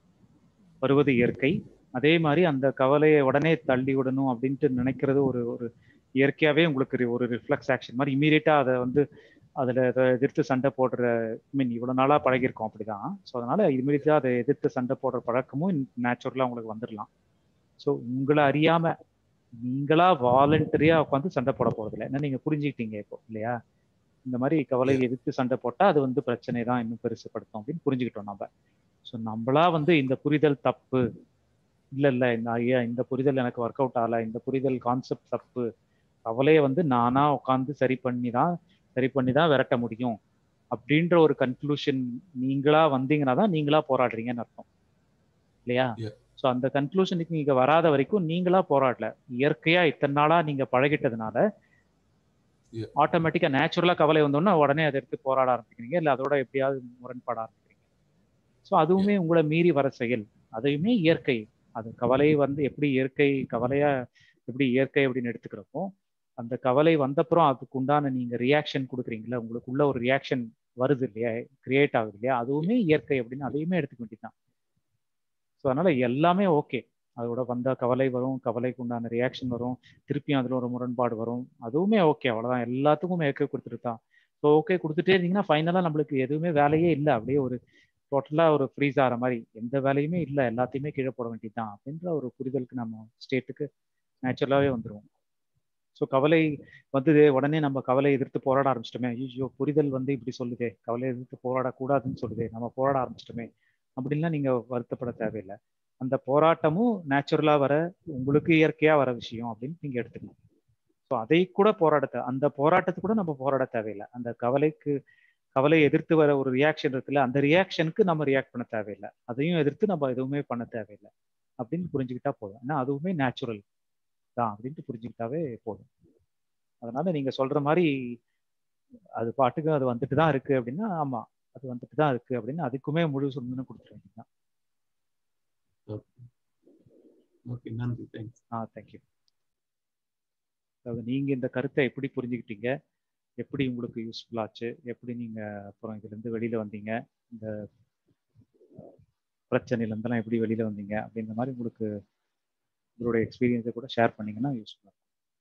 வருவது இயற்கை அதே மாதிரி அந்த கவலையை உடனே தள்ளி விடணும் அப்படின்ட்டு நினைக்கிறது ஒரு ஒரு இயற்கையாவே உங்களுக்கு ஒரு- ஒரு ரிஃப்ளெக்ஸ் ஆக்ஷன் மாதிரி இமீடியட்டா அதை வந்து அதுல அதை எதிர்த்து சண்டை போடுற ஐ மீன் இவ்வளவு நாளா பழகிருக்கோம் அப்படிதான் ஸோ அதனால இமீடியட்டா அதை எதிர்த்து சண்டை போடுற பழக்கமும் நேச்சுரலா உங்களுக்கு வந்துடலாம் ஸோ உங்களை அறியாம நீங்களா வாலண்டரியா உட்காந்து சண்டை போட போறது இல்லை ஏன்னா நீங்க புரிஞ்சுக்கிட்டீங்க இப்போ இல்லையா இந்த மாதிரி கவலையை எதிர்த்து சண்டை போட்டா அது வந்து பிரச்சனை தான் இன்னும் பெருசுப்படுத்தும் அப்படின்னு புரிஞ்சுக்கிட்டோம் நம்ம ஸோ நம்மளா வந்து இந்த புரிதல் தப்பு இல்ல இல்ல இந்த ஐயா இந்த புரிதல் எனக்கு ஒர்க் அவுட் ஆகல இந்த புரிதல் கான்செப்ட் தப்பு கவலையை வந்து நானா உட்காந்து சரி பண்ணி தான் சரி பண்ணி தான் விரட்ட முடியும் அப்படின்ற ஒரு கன்க்ளூஷன் நீங்களா வந்தீங்கன்னா தான் நீங்களா போராடுறீங்கன்னு அர்த்தம் இல்லையா Yeah. ஸோ அந்த கன்க்ளூஷனுக்கு நீங்க வராத வரைக்கும் நீங்களா போராடல இயற்கையா இத்தனை நாளா நீங்க பழகிட்டதுனால Yeah. ஆட்டோமேட்டிக்கா நேச்சுரலா கவலை வந்தோன்னா உடனே அதை எடுத்து போராட ஆரம்பிக்கிறீங்க இல்ல அதோட எப்படியாவது முரண்பாட ஆரம்பிக்கிறீங்க ஸோ அதுவுமே உங்களை மீறி வர செயல் அதையுமே இயற்கை அது கவலை வந்து எப்படி இயற்கை கவலையா எப்படி இயற்கை அப்படின்னு எடுத்துக்கிறப்போ அந்த கவலை வந்தப்புறம் அதுக்கு உண்டான நீங்க ரியாக்ஷன் கொடுக்குறீங்களா உங்களுக்குள்ள ஒரு ரியாக்ஷன் வருது இல்லையா கிரியேட் ஆகுது இல்லையா அதுவுமே இயற்கை அப்படின்னு அதையுமே எடுத்துக்க வேண்டியதுதான் ஸோ அதனால எல்லாமே ஓகே அதோட வந்த கவலை வரும் கவலைக்கு உண்டான ரியாக்ஷன் வரும் திருப்பியும் அதுல ஒரு முரண்பாடு வரும் அதுவுமே ஓகே அவ்வளவுதான் எல்லாத்துக்கும் ஓகே கொடுத்துட்டு தான் ஸோ ஓகே கொடுத்துட்டே இருந்தீங்கன்னா ஃபைனலாக நம்மளுக்கு எதுவுமே வேலையே இல்லை அப்படியே ஒரு டோட்டலா ஒரு ஃப்ரீஸ் ஆகிற மாதிரி எந்த வேலையுமே இல்லை எல்லாத்தையுமே கீழே போட வேண்டியதுதான் அப்படின்ற ஒரு புரிதலுக்கு நம்ம ஸ்டேட்டுக்கு நேச்சுரலாகவே வந்துருவோம் ஸோ கவலை வந்தது உடனே நம்ம கவலை எதிர்த்து போராட ஆரம்பிச்சிட்டோமே ஐயோ புரிதல் வந்து இப்படி சொல்லுதே கவலை எதிர்த்து போராடக்கூடாதுன்னு சொல்லுதே நம்ம போராட ஆரம்பிச்சிட்டோமே அப்படின்லாம் நீங்க வருத்தப்பட தேவையில்லை அந்த போராட்டமும் நேச்சுரலா வர உங்களுக்கு இயற்கையா வர விஷயம் அப்படின்னு நீங்க எடுத்துக்கணும் ஸோ அதை கூட போராட தே- அந்த போராட்டத்துக்கு கூட நம்ம போராட தேவையில்லை அந்த கவலைக்கு கவலையை எதிர்த்து வர ஒரு ரியாக்ஷன் இருக்குல்ல அந்த ரியாக்ஷனுக்கு நம்ம ரியாக்ட் பண்ண தேவையில்லை அதையும் எதிர்த்து நம்ம எதுவுமே பண்ண தேவையில்லை அப்படின்னு புரிஞ்சுக்கிட்டா போதும் ஏன்னா அதுவுமே நேச்சுரல் தான் அப்படின்ட்டு புரிஞ்சுக்கிட்டாவே போதும் அதனால நீங்க சொல்ற மாதிரி அது பாட்டுக்கு அது வந்துட்டு தான் இருக்கு அப்படின்னா ஆமா அது வந்துட்டு தான் இருக்கு அப்படின்னு அதுக்குமே முழு சொந்தம் கொடுத்துட வேண்டியதுதான் ஓகே நன்றி தேங்க்ஸ் ஆ தேங்க்யூ அதாவது நீங்க இந்த கருத்தை எப்படி புரிஞ்சுக்கிட்டீங்க எப்படி உங்களுக்கு யூஸ்ஃபுல் ஆச்சு எப்படி நீங்க அப்புறம் இதுல இருந்து வெளியில வந்தீங்க இந்த பிரச்சனையில இருந்தெல்லாம் எப்படி வெளியில வந்தீங்க அப்படின்ற மாதிரி உங்களுக்கு உங்களோட எக்ஸ்பீரியன்ஸை கூட ஷேர் பண்ணீங்கன்னா யூஸ்ஃபுல்லாக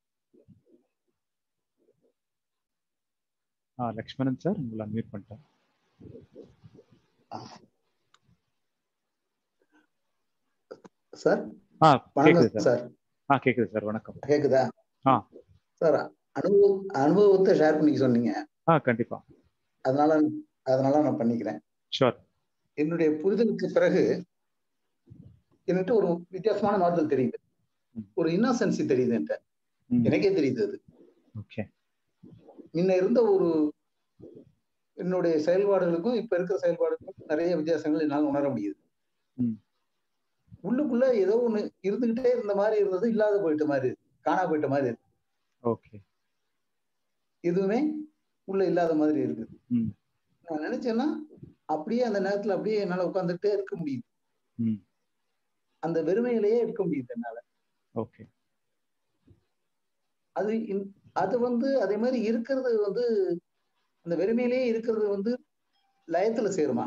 ஆ லக்ஷ்மணன் சார் உங்களை அன்மியூட் பண்ணிட்டேன் சார் ஆ கேக்குது வணக்கம் சார் சார் ஆ கேக்குது சார் வணக்கம் கேக்குதா ஆ. சார் அனுபவம் அனுபவத்தை ஷேர் பண்ணிக்க சொன்னீங்க ஆ கண்டிப்பா அதனால அதனால நான் பண்ணிக்கிறேன் ஷோர் என்னுடைய புரிதலுக்கு பிறகு என்கிட்ட ஒரு வித்தியாசமான மாறுதல் தெரியுது ம். ஒரு இன்னசென்சி தெரியுது என்கிட்ட எனக்கே தெரியுது அது ஓகே முன்ன இருந்த ஒரு என்னுடைய செயல்பாடுகளுக்கும் இப்ப இருக்கிற செயல்பாடுகளுக்கும் நிறைய வித்தியாசங்கள் என்னால் உணர முடியுது ம். உள்ளுக்குள்ள ஏதோ ஒண்ணு இருந்துகிட்டே இருந்த மாதிரி இருந்தது இல்லாத போயிட்ட மாதிரி இருக்கு காணா போயிட்ட மாதிரி இருக்கு ஓகே எதுவுமே உள்ள இல்லாத மாதிரி இருக்குது ம். நான் நினைச்சேன்னா அப்படியே அந்த நேரத்துல அப்படியே என்னால உட்கார்ந்துட்டே இருக்க முடியுது ம். அந்த வெறுமையிலேயே இருக்க முடியுது என்னால ஓகே அது இன்- அது வந்து அதே மாதிரி இருக்கிறது வந்து அந்த வெறுமையிலேயே இருக்கிறது வந்து லயத்துல சேருமா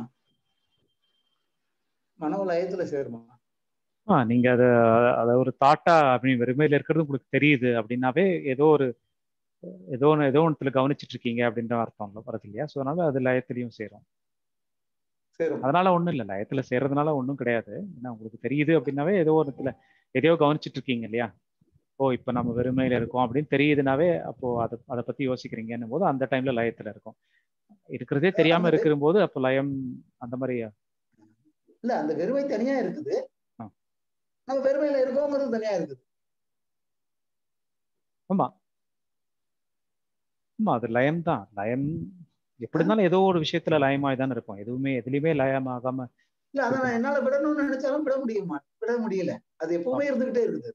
மனோ லயத்துல சேருமா ஆ நீங்க அதை அதை ஒரு தாட்டா அப்படி வெறுமையில இருக்கிறது உங்களுக்கு தெரியுது அப்படின்னாவே ஏதோ ஒரு ஏதோ ஒன்று ஏதோ ஒன்றுல கவனிச்சிட்டு இருக்கீங்க அப்படின்ற அர்த்தம் இல்ல- வருது இல்லையா ஸோ அதனால அது லயத்திலையும் சேரும் சேரும் அதனால ஒன்றும் இல்லை லயத்துல சேர்றதுனால ஒன்றும் கிடையாது ஏன்னா உங்களுக்கு தெரியுது அப்படின்னாவே ஏதோ ஒரு இடத்துல எதையோ கவனிச்சிட்டு இருக்கீங்க இல்லையா ஓ இப்போ நம்ம வெறுமையில இருக்கோம் அப்படின்னு தெரியுதுனாவே அப்போ அதை அதை பத்தி யோசிக்கிறீங்கன்னும் போது அந்த டைம்ல லயத்துல இருக்கும் இருக்கிறதே தெரியாம அந்த- இருக்கிற போது அப்போ லயம் அந்த மாதிரி இல்ல அந்த வெறுமை தனியா இருக்குது ஆ. நம்ம வெறுமையில இருக்கோங்கிறது தனியா இருக்குது ஆமா ஆமா அது லயம் தான் லயம் எப்படி இருந்தாலும் ஏதோ ஒரு விஷயத்துல லயமாய் தானே இருக்கும் எதுவுமே எதுலயுமே லயமாகாம இல்ல அதை நான் என்னால விடணும்னு நினைச்சாலும் விட முடியுமா விட முடியல அது எப்பவுமே இருந்துகிட்டே இருக்குது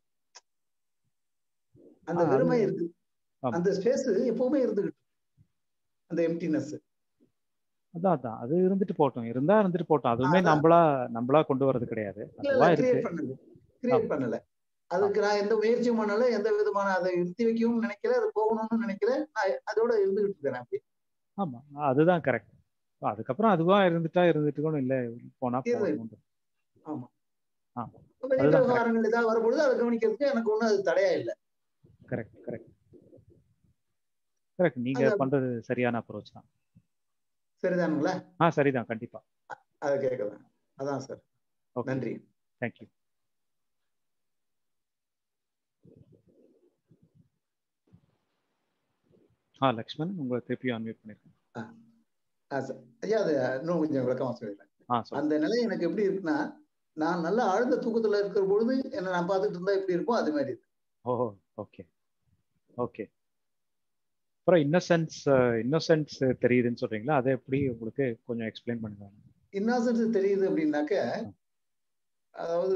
அந்த ஆ, அது- வெறுமை இருக்கு ஆமா. அந்த ஸ்பேஸ் எப்பவுமே இருந்துகிட்டு இருக்கு. அந்த எம்டினஸ் அதான் அதான் அது இருந்துட்டு போட்டோம் இருந்தா இருந்துட்டு போட்டோம் அதுவுமே அதான். நம்மளா நம்மளா கொண்டு வர்றது கிடையாது இல்ல இல்ல அதுவா இருக்கு கிரியேட் பண்ணல கிரியேட் பண்ணல அதுக்கு நான் எந்த முயற்சியும் பண்ணல எந்த விதமான அதை நிறுத்தி வைக்கவும் நினைக்கல அது போகணும்னு நினைக்கல நான் அதோட இருந்துகிட்டு இருக்கிறேன் அப்படி ஆமா அதுதான் கரெக்ட் அதுக்கப்புறம் அதுவா இருந்துட்டா இருந்துட்டு இல்ல போனா இரு. போகணும் ஆமா ஆ. வெளி அதுதான் விவகாரங்கள் ஏதாவது வரும்பொழுது அதை கவனிக்கிறதுக்கு எனக்கு ஒண்ணும் அது தடையா இல்லை கரெக்ட் கரெக்ட் கரெக்ட் நீங்க அது- பண்றது சரியான அப்ரோச் தான் சரிதானுங்களா ஆ சரிதான் கண்டிப்பா அதை கேட்கலாம் அதான் சார் ஓகே நன்றி தேங்க்யூ ஆ லக்ஷ்மண் உங்களை திருப்பி அன்மியூட் பண்ணிருக்கேன் ஆ, சார். ஐயா அது இன்னும் கொஞ்சம் விளக்கமா சொல்லிடுறேன் ஆ சொல்லுங்க அந்த நிலை எனக்கு எப்படி இருக்குன்னா நான் நல்ல ஆழ்ந்த தூக்கத்துல இருக்கிற பொழுது என்ன நான் பார்த்துட்டு இருந்தா எப்படி இருக்கும் அது மாதிரி இருக்கு ஓ ஓகே ஓகே அப்புறம் இன்னசென்ஸ் இன்னசென்ஸ் தெரியுதுன்னு சொல்றீங்களா அதை எப்படி உங்களுக்கு கொஞ்சம் எக்ஸ்பிளைன் பண்ணுங்க இன்னோசன்ஸ் தெரியுது அப்படின்னாக்க அதாவது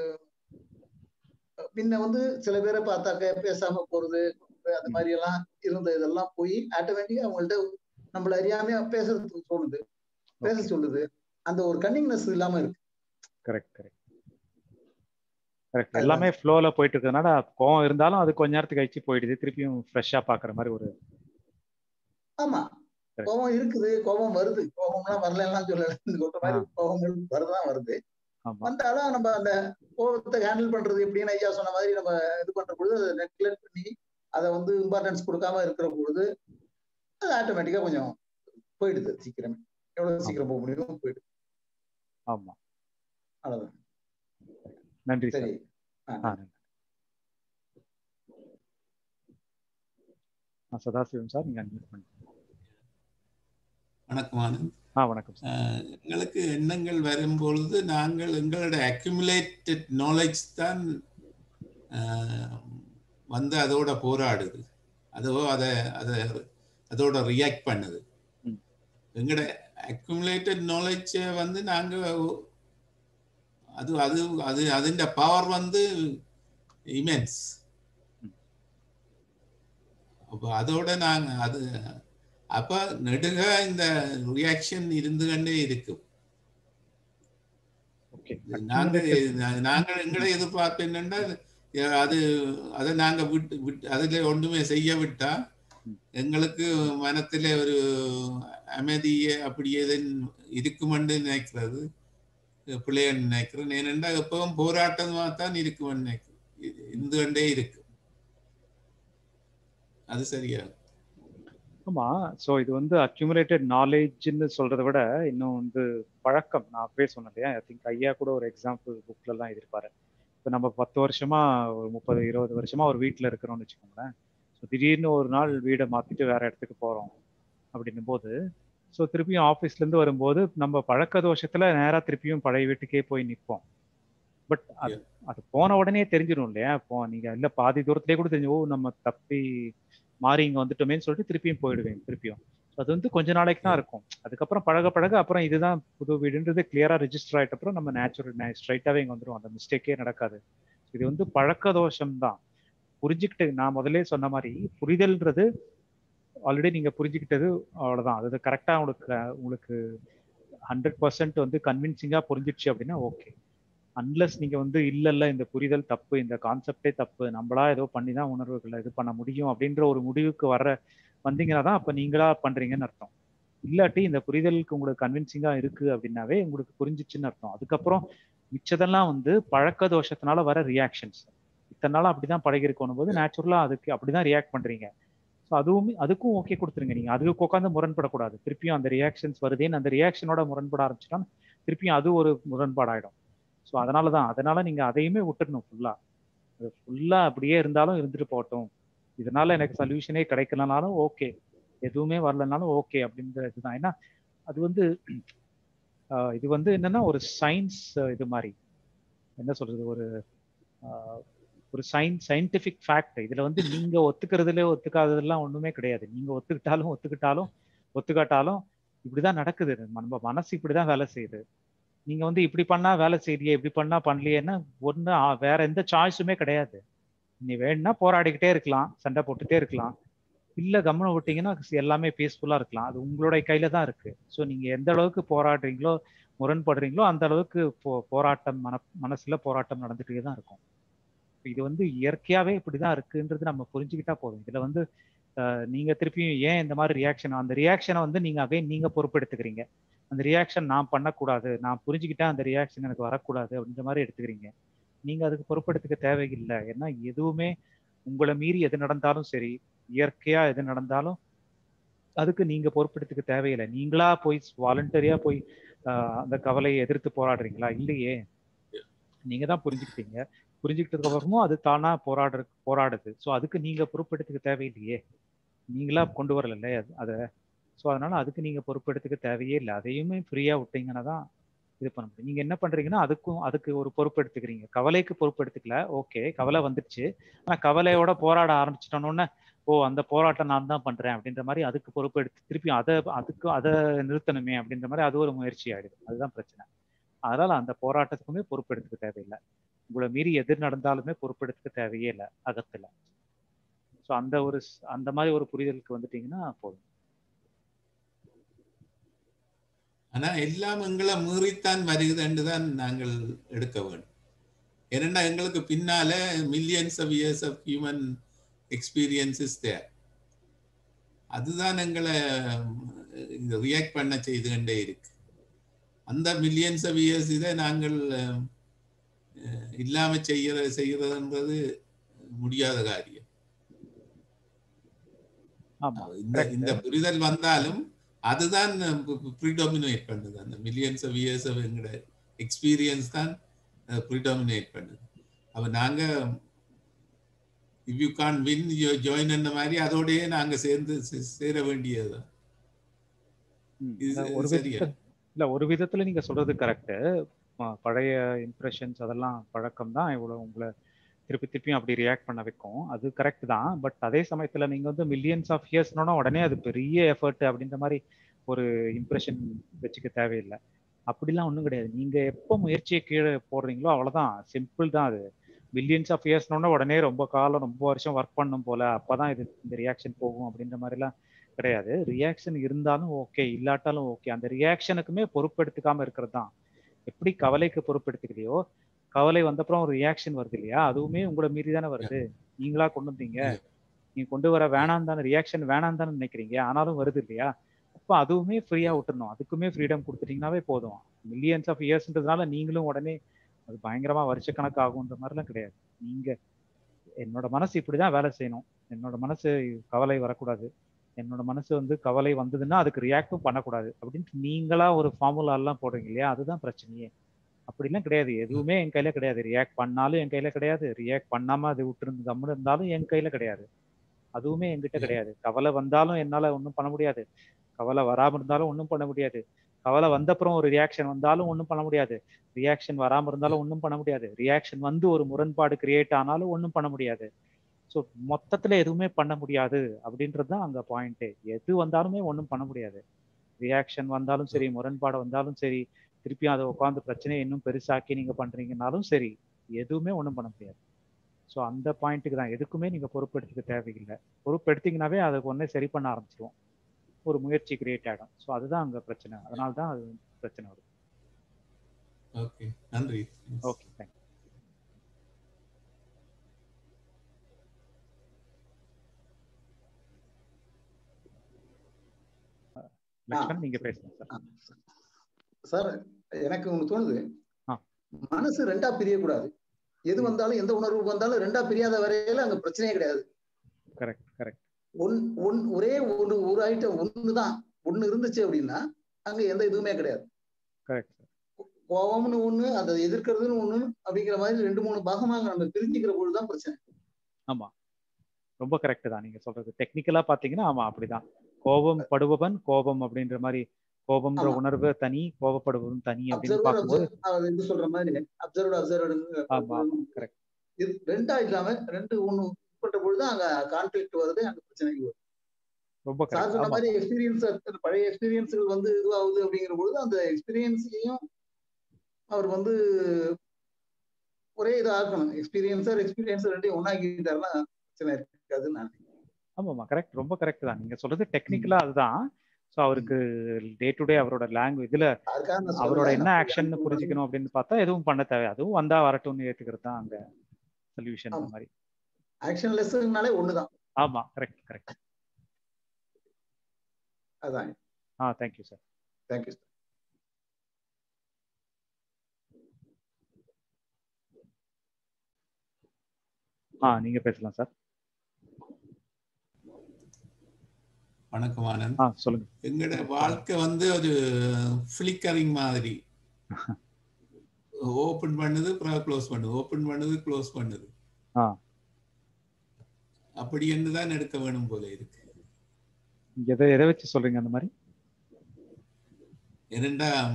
முன்ன வந்து சில பேரை பார்த்தாக்க பேசாம போறது அந்த மாதிரி எல்லாம் இருந்த இதெல்லாம் போய் ஆட்டோமேட்டிக்கா அவங்கள்ட்ட நம்மள அறியாம பேசுறதுக்கு தோணுது பேச சொல்லுது அந்த ஒரு கன்னிங்னஸ் இல்லாம இருக்கு கரெக்ட் கரெக்ட் கரெக்ட் எல்லாமே ஃப்ளோல போயிட்டு இருக்கிறதுனால கோவம் இருந்தாலும் அது கொஞ்ச நேரத்துக்கு கழிச்சு போயிடுது திருப்பியும் ஃப்ரெஷ்ஷா பாக்குற மாதிரி ஒரு ஆமா Correct. கோபம் இருக்குது கோபம் வருது கோபம்லாம் வரலாம் சொல்லல இந்த சொல்ற மாதிரி ஆ. கோபங்கள் வரதான் வருது ஆமா வந்தாலும் நம்ம அந்த கோபத்தை ஹேண்டில் பண்றது எப்படின்னு ஐயா சொன்ன மாதிரி நம்ம இது பண்ற பொழுது அதை நெக்லெக்ட் பண்ணி அதை வந்து இம்பார்ட்டன்ஸ் கொடுக்காம இருக்கிற பொழுது அது ஆட்டோமேட்டிக்கா கொஞ்சம் போயிடுது சீக்கிரமே எவ்வளவு சீக்கிரம் போக முடியுமோ போயிடுது ஆமா அவ்வளவுதான் நன்றி சார் சரி ஆ. ஆ நன்றி ஆ, சதாசிவம் சார் நீங்க அன்மியூட் பண்ணுங்க வணக்கம் ஆனந்த் ஆ வணக்கம் சார் அஹ், எங்களுக்கு எண்ணங்கள் வரும்பொழுது நாங்கள் எங்களோட அக்யூமுலேட்டட் நாலேஜ் தான் அஹ், வந்து அதோட போராடுது அதோ அதை அதை அதோட ரியாக்ட் பண்ணுது ம். எங்களோட அக்யூமுலேட்டட் நாலேஜை வந்து நாங்கள் அது அது அது അതിൻ്റെ பவர் வந்து இமென்ஸ் ம். அப்போ அதோட நாங்கள் அது அப்ப நெடுக இந்த ரியாக்ஷன் இருந்து கொண்டே இருக்கும் ஓகே நாங்க நாங்கள் எங்களை எதிர்பார்ப்பு என்னன்னா அஹ் அது அதை நாங்க விட்டு விட்டு அதுல ஒன்றுமே செய்ய விட்டா ம். எங்களுக்கு மனத்துல ஒரு அமைதியை அப்படி எதுவும் இருக்குமென்று நினைக்கிறது பிள்ளைகள் நினைக்கிறேன் ஏனென்றா எப்பவும் போராட்டமா தான் இருக்குமென்னு நினைக்கிறேன் இது இருந்து கொண்டே இருக்கு அது சரியா ஆமா ஸோ இது வந்து அக்யூமுலேட்டட் நாலேஜ்னு சொல்றதை விட இன்னும் வந்து பழக்கம் நான் அப்பவே சொன்னேன் இல்லையா ஐ திங்க் ஐயா கூட ஒரு எக்ஸாம்பிள் புக்ல எல்லாம் எழுதியிருப்பாரு இப்போ நம்ம பத்து வருஷமா ஒரு முப்பது இருபது வருஷமா ஒரு வீட்டில் இருக்கிறோம்னு வச்சுக்கோங்களேன் ஸோ திடீர்னு ஒரு நாள் வீடை மாத்திட்டு வேற இடத்துக்கு போறோம் அப்படின்னும் போது ஸோ திருப்பியும் ஆஃபீஸ்ல இருந்து வரும்போது நம்ம பழக்க தோஷத்துல நேரா திருப்பியும் பழைய வீட்டுக்கே போய் நிற்போம் பட் அது அது போன உடனே தெரிஞ்சிடும் இல்லையா இப்போ நீங்க இல்ல பாதி தூரத்திலே கூட தெரிஞ்சு ஓ நம்ம தப்பி மாறி இங்க வந்துட்டோமேன்னு சொல்லிட்டு திருப்பியும் போயிடுவேன் திருப்பியும் So அது வந்து கொஞ்ச நாளைக்கு தான் இருக்கும் அதுக்கப்புறம் பழக பழக அப்புறம் இதுதான் புது வீடுன்றது கிளியரா ரெஜிஸ்டர் ஆயிட்ட அப்புறம் நம்ம நேச்சுரல் ஸ்ட்ரைட்டாவே இங்க வந்துடும் அந்த மிஸ்டேக்கே நடக்காது இது வந்து பழக்க தோஷம் தான் புரிஞ்சுக்கிட்டு நான் முதல்ல சொன்ன மாதிரி புரிதல்ன்றது ஆல்ரெடி நீங்க புரிஞ்சுக்கிட்டது அவ்வளவுதான் அது கரெக்டா உங்களுக்கு உங்களுக்கு ஹண்ட்ரட் பர்சன்ட் வந்து கன்வின்சிங்கா புரிஞ்சிடுச்சு அப்படின்னா ஓகே அன்லஸ் நீங்க வந்து இல்ல இல்ல இந்த புரிதல் தப்பு இந்த கான்செப்டே தப்பு நம்மளா ஏதோ பண்ணி தான் உணர்வுகளை இது பண்ண முடியும் அப்படின்ற ஒரு முடிவுக்கு வர வந்தீங்கன்னா தான் அப்ப நீங்களா பண்றீங்கன்னு அர்த்தம் இல்லாட்டி இந்த புரிதலுக்கு உங்களுக்கு கன்வின்சிங்கா இருக்கு அப்படின்னாவே உங்களுக்கு புரிஞ்சிச்சுன்னு அர்த்தம் அதுக்கப்புறம் மிச்சதெல்லாம் வந்து பழக்க தோஷத்தினால வர ரியாக்ஷன்ஸ் இத்தனை நாள் அப்படிதான் பழகி இருக்கணும் போது நேச்சுரலா அதுக்கு அப்படிதான் ரியாக்ட் பண்றீங்க ஸோ அதுவும் அதுக்கும் ஓகே கொடுத்துருங்க நீங்க அதுக்கு உட்காந்து முரண்படக்கூடாது திருப்பியும் அந்த ரியாக்ஷன்ஸ் வருதேன்னு அந்த ரியாக்ஷனோட முரண்பட ஆரம்பிச்சுட்டா திருப்பியும் அது ஒரு முரண்பாடாயிடும் ஸோ அதனால தான் அதனால நீங்க அதையுமே விட்டுடணும் ஃபுல்லா அது ஃபுல்லா அப்படியே இருந்தாலும் இருந்துட்டு போகட்டும் இதனால எனக்கு சொல்யூஷனே கிடைக்கலனாலும் ஓகே எதுவுமே வரலனாலும் ஓகே அப்படின்ற இதுதான் ஏன்னா அது வந்து ஆஹ் இது வந்து என்னன்னா ஒரு சயின்ஸ் இது மாதிரி என்ன சொல்றது ஒரு ஆஹ் ஒரு சயின்ஸ் சயின்டிபிக் ஃபேக்ட் இதுல வந்து நீங்க ஒத்துக்கிறதுல ஒத்துக்காததெல்லாம் ஒண்ணுமே கிடையாது நீங்க ஒத்துக்கிட்டாலும் ஒத்துக்கிட்டாலும் ஒத்துக்காட்டாலும் இப்படிதான் நடக்குது நம்ம மனசு இப்படிதான் வேலை செய்யுது நீங்க வந்து இப்படி பண்ணா வேலை செய்யலையே இப்படி பண்ணா பண்ணலையேன்னா ஒண்ணு ஆ, வேற எந்த சாய்ஸுமே கிடையாது நீ வேணும்னா போராடிக்கிட்டே இருக்கலாம் சண்டை போட்டுட்டே இருக்கலாம் இல்ல கவனம் விட்டீங்கன்னா எல்லாமே பீஸ்ஃபுல்லா இருக்கலாம் அது உங்களுடைய கையில தான் இருக்கு ஸோ நீங்க எந்த அளவுக்கு போராடுறீங்களோ முரண்படுறீங்களோ அந்த அளவுக்கு போ போராட்டம் மன மனசுல போராட்டம் நடந்துட்டே தான் இருக்கும் இது வந்து இயற்கையாவே இப்படிதான் இருக்குன்றது நம்ம புரிஞ்சுக்கிட்டா போதும் இதுல வந்து அஹ், நீங்க திருப்பியும் ஏன் இந்த மாதிரி ரியாக்ஷன் அந்த ரியாக்ஷனை வந்து நீங்க அகைன் நீங்க பொறுப்பெடுத்துக்கிறீங்க அந்த ரியாக்ஷன் நான் பண்ணக்கூடாது நான் புரிஞ்சுக்கிட்டா அந்த ரியாக்ஷன் எனக்கு வரக்கூடாது அப்படின்ற மாதிரி எடுத்துக்கிறீங்க நீங்க அதுக்கு பொறுப்பெடுத்துக்க தேவையில்லை ஏன்னா எதுவுமே உங்களை மீறி எது நடந்தாலும் சரி இயற்கையா எது நடந்தாலும் அதுக்கு நீங்க பொறுப்பெடுத்துக்க தேவையில்லை நீங்களா போய் வாலண்டரியா போய் ஆஹ், அந்த கவலையை எதிர்த்து போராடுறீங்களா இல்லையே நீங்க தான் புரிஞ்சுக்கிட்டீங்க புரிஞ்சுக்கிட்டதுக்கு அப்புறமும் அது தானா போராடுற போராடுது ஸோ அதுக்கு நீங்க பொறுப்பெடுத்துக்க தேவையில்லையே நீங்களா கொண்டு வரல அதை ஸோ அதனால அதுக்கு நீங்க பொறுப்பெடுத்துக்க தேவையே இல்லை அதையுமே ஃப்ரீயா விட்டீங்கன்னா தான் இது பண்ண முடியும் நீங்க என்ன பண்றீங்கன்னா அதுக்கும் அதுக்கு ஒரு பொறுப்பு எடுத்துக்கிறீங்க கவலைக்கு பொறுப்பு எடுத்துக்கல ஓகே கவலை வந்துடுச்சு ஆனா கவலையோட போராட ஆரம்பிச்சிட்டோன்னே ஓ அந்த போராட்டம் நான் தான் பண்றேன் அப்படின்ற மாதிரி அதுக்கு பொறுப்பு எடுத்து திருப்பி அதை அதுக்கு அதை நிறுத்தணுமே அப்படின்ற மாதிரி அது ஒரு முயற்சி ஆயிடுது அதுதான் பிரச்சனை அதனால அந்த போராட்டத்துக்குமே பொறுப்பு எடுத்துக்க தேவையில்லை உங்களை மீறி எதிர் நடந்தாலுமே பொறுப்பு எடுத்துக்க தேவையே இல்லை அகத்துல ஸோ அந்த ஒரு ஸ்- அந்த மாதிரி ஒரு புரிதலுக்கு வந்துட்டீங்கன்னா போதும் ஆனா எல்லாம் எங்களை மீறித்தான் வருகுதுன்னு தான் நாங்கள் எடுக்க வேண்டும் ஏனென்னா எங்களுக்கு பின்னால millions of years of human experiences there அதுதான் எங்களை இந்த ரியாக்ட் பண்ண செய்து கொண்டே இருக்கு அந்த மில்லியன்ஸ் ஆஃப் இயர்ஸ் இதை நாங்கள் அஹ், இல்லாம செய்யற செய்யறதுன்றது முடியாத காரியம் ஆமா இந்த correct. இந்த புரிதல் வந்தாலும் அதுதான் ப்ரிடாமினேட் பண்ணுது அந்த மில்லியன்ஸ் ஆஃப் இயர்ஸ் ஆஃப் எங்களோட எக்ஸ்பீரியன்ஸ் தான் ப்ரிடாமினேட் பண்ணுது அப்ப நாங்க if you can win join அந்த மாதிரி அதோடயே நாங்க சேர்ந்து சே- சேர வேண்டியதுதான் ம், இது இல்ல, ஒரு சரியா? விதத்துல இல்ல ஒரு விதத்துல நீங்க சொல்றது கரெக்ட் பழைய இம்ப்ரெஷன்ஸ் அதெல்லாம் பழக்கம் தான் இவ்வளவு உங்களை திருப்பி திருப்பியும் அப்படி ரியாக்ட் பண்ண வைக்கும் அது கரெக்ட் தான் பட் அதே சமயத்துல நீங்க வந்து மில்லியன்ஸ் ஆஃப் இயர்ஸ்னோட உடனே அது பெரிய எஃபர்ட் அப்படின்ற மாதிரி ஒரு இம்ப்ரெஷன் வச்சுக்க தேவையில்லை அப்படிலாம் ஒன்றும் கிடையாது நீங்க எப்போ முயற்சியை கீழே போடுறீங்களோ அவ்வளவுதான் சிம்பிள் தான் அது மில்லியன்ஸ் ஆஃப் இயர்ஸ்னோட உடனே ரொம்ப காலம் ரொம்ப வருஷம் ஒர்க் பண்ணும் போல அப்பதான் இது இந்த ரியாக்ஷன் போகும் அப்படின்ற மாதிரிலாம் கிடையாது ரியாக்ஷன் இருந்தாலும் ஓகே இல்லாட்டாலும் ஓகே அந்த ரியாக்ஷனுக்குமே பொறுப்பெடுத்துக்காம இருக்கிறது தான் எப்படி கவலைக்கு பொறுப்பெடுத்துக்கலையோ கவலை வந்தப்புறம் ஒரு ரியாக்ஷன் வருது இல்லையா அதுவுமே உங்களை மீறி தானே வருது நீங்களா கொண்டு வந்தீங்க நீங்க கொண்டு வர வேணாம் தானே ரியாக்ஷன் வேணாம் தானே நினைக்கிறீங்க ஆனாலும் வருது இல்லையா அப்போ அதுவுமே ஃப்ரீயா விட்டுறணும் அதுக்குமே ஃப்ரீடம் கொடுத்துட்டீங்கன்னாவே போதும் மில்லியன்ஸ் ஆஃப் இயர்ஸ்ன்றதுனால நீங்களும் உடனே அது பயங்கரமா வருஷக்கணக்கு ஆகுன்ற மாதிரிலாம் கிடையாது நீங்க என்னோட மனசு இப்படிதான் வேலை செய்யணும் என்னோட மனசு கவலை வரக்கூடாது என்னோட மனசு வந்து கவலை வந்ததுன்னா அதுக்கு ரியாக்டும் பண்ணக்கூடாது அப்படின்ட்டு நீங்களா ஒரு ஃபார்முலா எல்லாம் போடுறீங்க இல்லையா அதுதான் பிரச்சனையே அப்படிலாம் கிடையாது எதுவுமே என் கையில கிடையாது ரியாக்ட் பண்ணாலும் என் கையில கிடையாது ரியாக்ட் பண்ணாம அது விட்டுருந்து கம்முன்னு இருந்தாலும் என் கையில கிடையாது அதுவுமே என்கிட்ட கிடையாது கவலை வந்தாலும் என்னால ஒன்றும் பண்ண முடியாது கவலை வராம இருந்தாலும் ஒன்றும் பண்ண முடியாது கவலை வந்தப்புறம் ஒரு ரியாக்ஷன் வந்தாலும் ஒன்றும் பண்ண முடியாது ரியாக்ஷன் வராம இருந்தாலும் ஒன்றும் பண்ண முடியாது ரியாக்ஷன் வந்து ஒரு முரண்பாடு கிரியேட் ஆனாலும் ஒன்றும் பண்ண முடியாது ஸோ மொத்தத்துல எதுவுமே பண்ண முடியாது அப்படின்றது தான் அங்க பாயிண்டே எது வந்தாலுமே ஒன்றும் பண்ண முடியாது ரியாக்ஷன் வந்தாலும் சரி முரண்பாடு வந்தாலும் சரி திருப்பியும் அதை உட்காந்து பிரச்சனையை இன்னும் பெருசாக்கி நீங்க பண்றீங்கனாலும் சரி எதுவுமே ஒன்றும் பண்ண முடியாது ஸோ அந்த பாயிண்ட்டுக்கு தான் எதுக்குமே நீங்க பொறுப்பெடுத்துக்க தேவையில்லை பொறுப்பெடுத்தீங்கன்னாவே அதுக்கு ஒன்னே சரி பண்ண ஆரம்பிச்சிருவோம் ஒரு முயற்சி கிரியேட் ஆகிடும் ஸோ அதுதான் அங்க பிரச்சனை அதனால தான் அது பிரச்சனை வரும் ஓகே நன்றி ஓகே தேங்க் லக்ஷ்மண் நீங்க பேசுங்க சார் சார் எனக்கு ஒண்ணு தோணுது ஆ. மனசு ரெண்டா பிரியக்கூடாது எது வந்தாலும் எந்த உணர்வு வந்தாலும் ரெண்டா பிரியாத வரையில அங்க பிரச்சனையே கிடையாது கரெக்ட் கரெக்ட் ஒன் ஒன் ஒரே ஒரு ஒரு ஐட்டம் ஒண்ணுதான் ஒண்ணு இருந்துச்சு அப்படின்னா அங்க எந்த இதுவுமே கிடையாது கரெக்ட் கோபம்னு ஒண்ணு அதை எதிர்க்கிறதுன்னு ஒண்ணு அப்படிங்கிற மாதிரி ரெண்டு மூணு பாகமாக நம்ம பிரிஞ்சுக்கிற பொழுதுதான் பிரச்சனை ஆமா ரொம்ப கரெக்ட் தான் நீங்க சொல்றது டெக்னிக்கலா பாத்தீங்கன்னா ஆமா அப்படிதான் கோபம் படுபவன் கோபம் அப்படின்ற மாதிரி கோபம்ன்ற ஆமா. உணர்வு தனி கோபப்படுவதும் தனி அப்படின்னு அப்சர்வர் பார்க்கும்போது அப்சர்வ் இது சொல்ற மாதிரி அப்சர்வ் ஆமா ஆமா அப்சர்வ் கரெக்ட் இது ரெண்டா இல்லாம ரெண்டு ஒண்ணு உட்பட்ட பொழுது அங்க கான்ஃபிளிக்ட் வருது அங்க பிரச்சனைக்கு வருது ரொம்ப சார் கரெக்ட் சொன்ன ஆமா மாதிரி எக்ஸ்பீரியன்ஸ் பழைய எக்ஸ்பீரியன்ஸ்கள் வந்து இதுவாகுது அப்படிங்கிற பொழுது அந்த எக்ஸ்பீரியன்ஸையும் அவர் வந்து ஒரே இதை ஆக்கணும் எக்ஸ்பீரியன்ஸர் எக்ஸ்பீரியன்ஸ் ரெண்டையும் ஒன்னாக்கிட்டாருன்னா பிரச்சனை இருக்காதுன்னு நான் நினைக்கிறேன். ஆமாமா கரெக்ட் ரொம்ப கரெக்ட் தான் நீங்க சொல்றது டெக்னிக்கலா அதுதான் ஸோ அவருக்கு டே டு டே அவரோட லாங்குவேஜ் இதுல அதுக்காக நான் அவரோட சொல்லல. என்ன நம்ம ஆக்ஷன் வந்து புரிஞ்சுக்கணும் அப்படின்னு பார்த்தா எதுவும் பண்ண தேவை அதுவும் வந்தா வரட்டும்னு ஏத்துக்கிறது தான் அங்க சொல்யூஷன் ஆமா. மாதிரி ஆக்ஷன் லெஸ்னாலே ஒண்ணுதான் ஆமா கரெக்ட் கரெக்ட் அதான் ஆ தேங்க்யூ சார் தேங்க்யூ சார் ஆ நீங்க பேசலாம் சார் வணக்கம் ஆனந்த் ஆ சொல்லுங்க எங்களோட வாழ்க்கை வந்து ஒரு ஃபிளிக்கரிங் மாதிரி ஓபன் பண்ணுது அப்புறம் க்ளோஸ் பண்ணுது ஓபன் பண்ணுது க்ளோஸ் பண்ணுது ஆ அப்படி என்று தான் எடுக்க வேணும் போல இருக்கு எதை எதை வச்சு சொல்றீங்க அந்த மாதிரி இரண்டாம்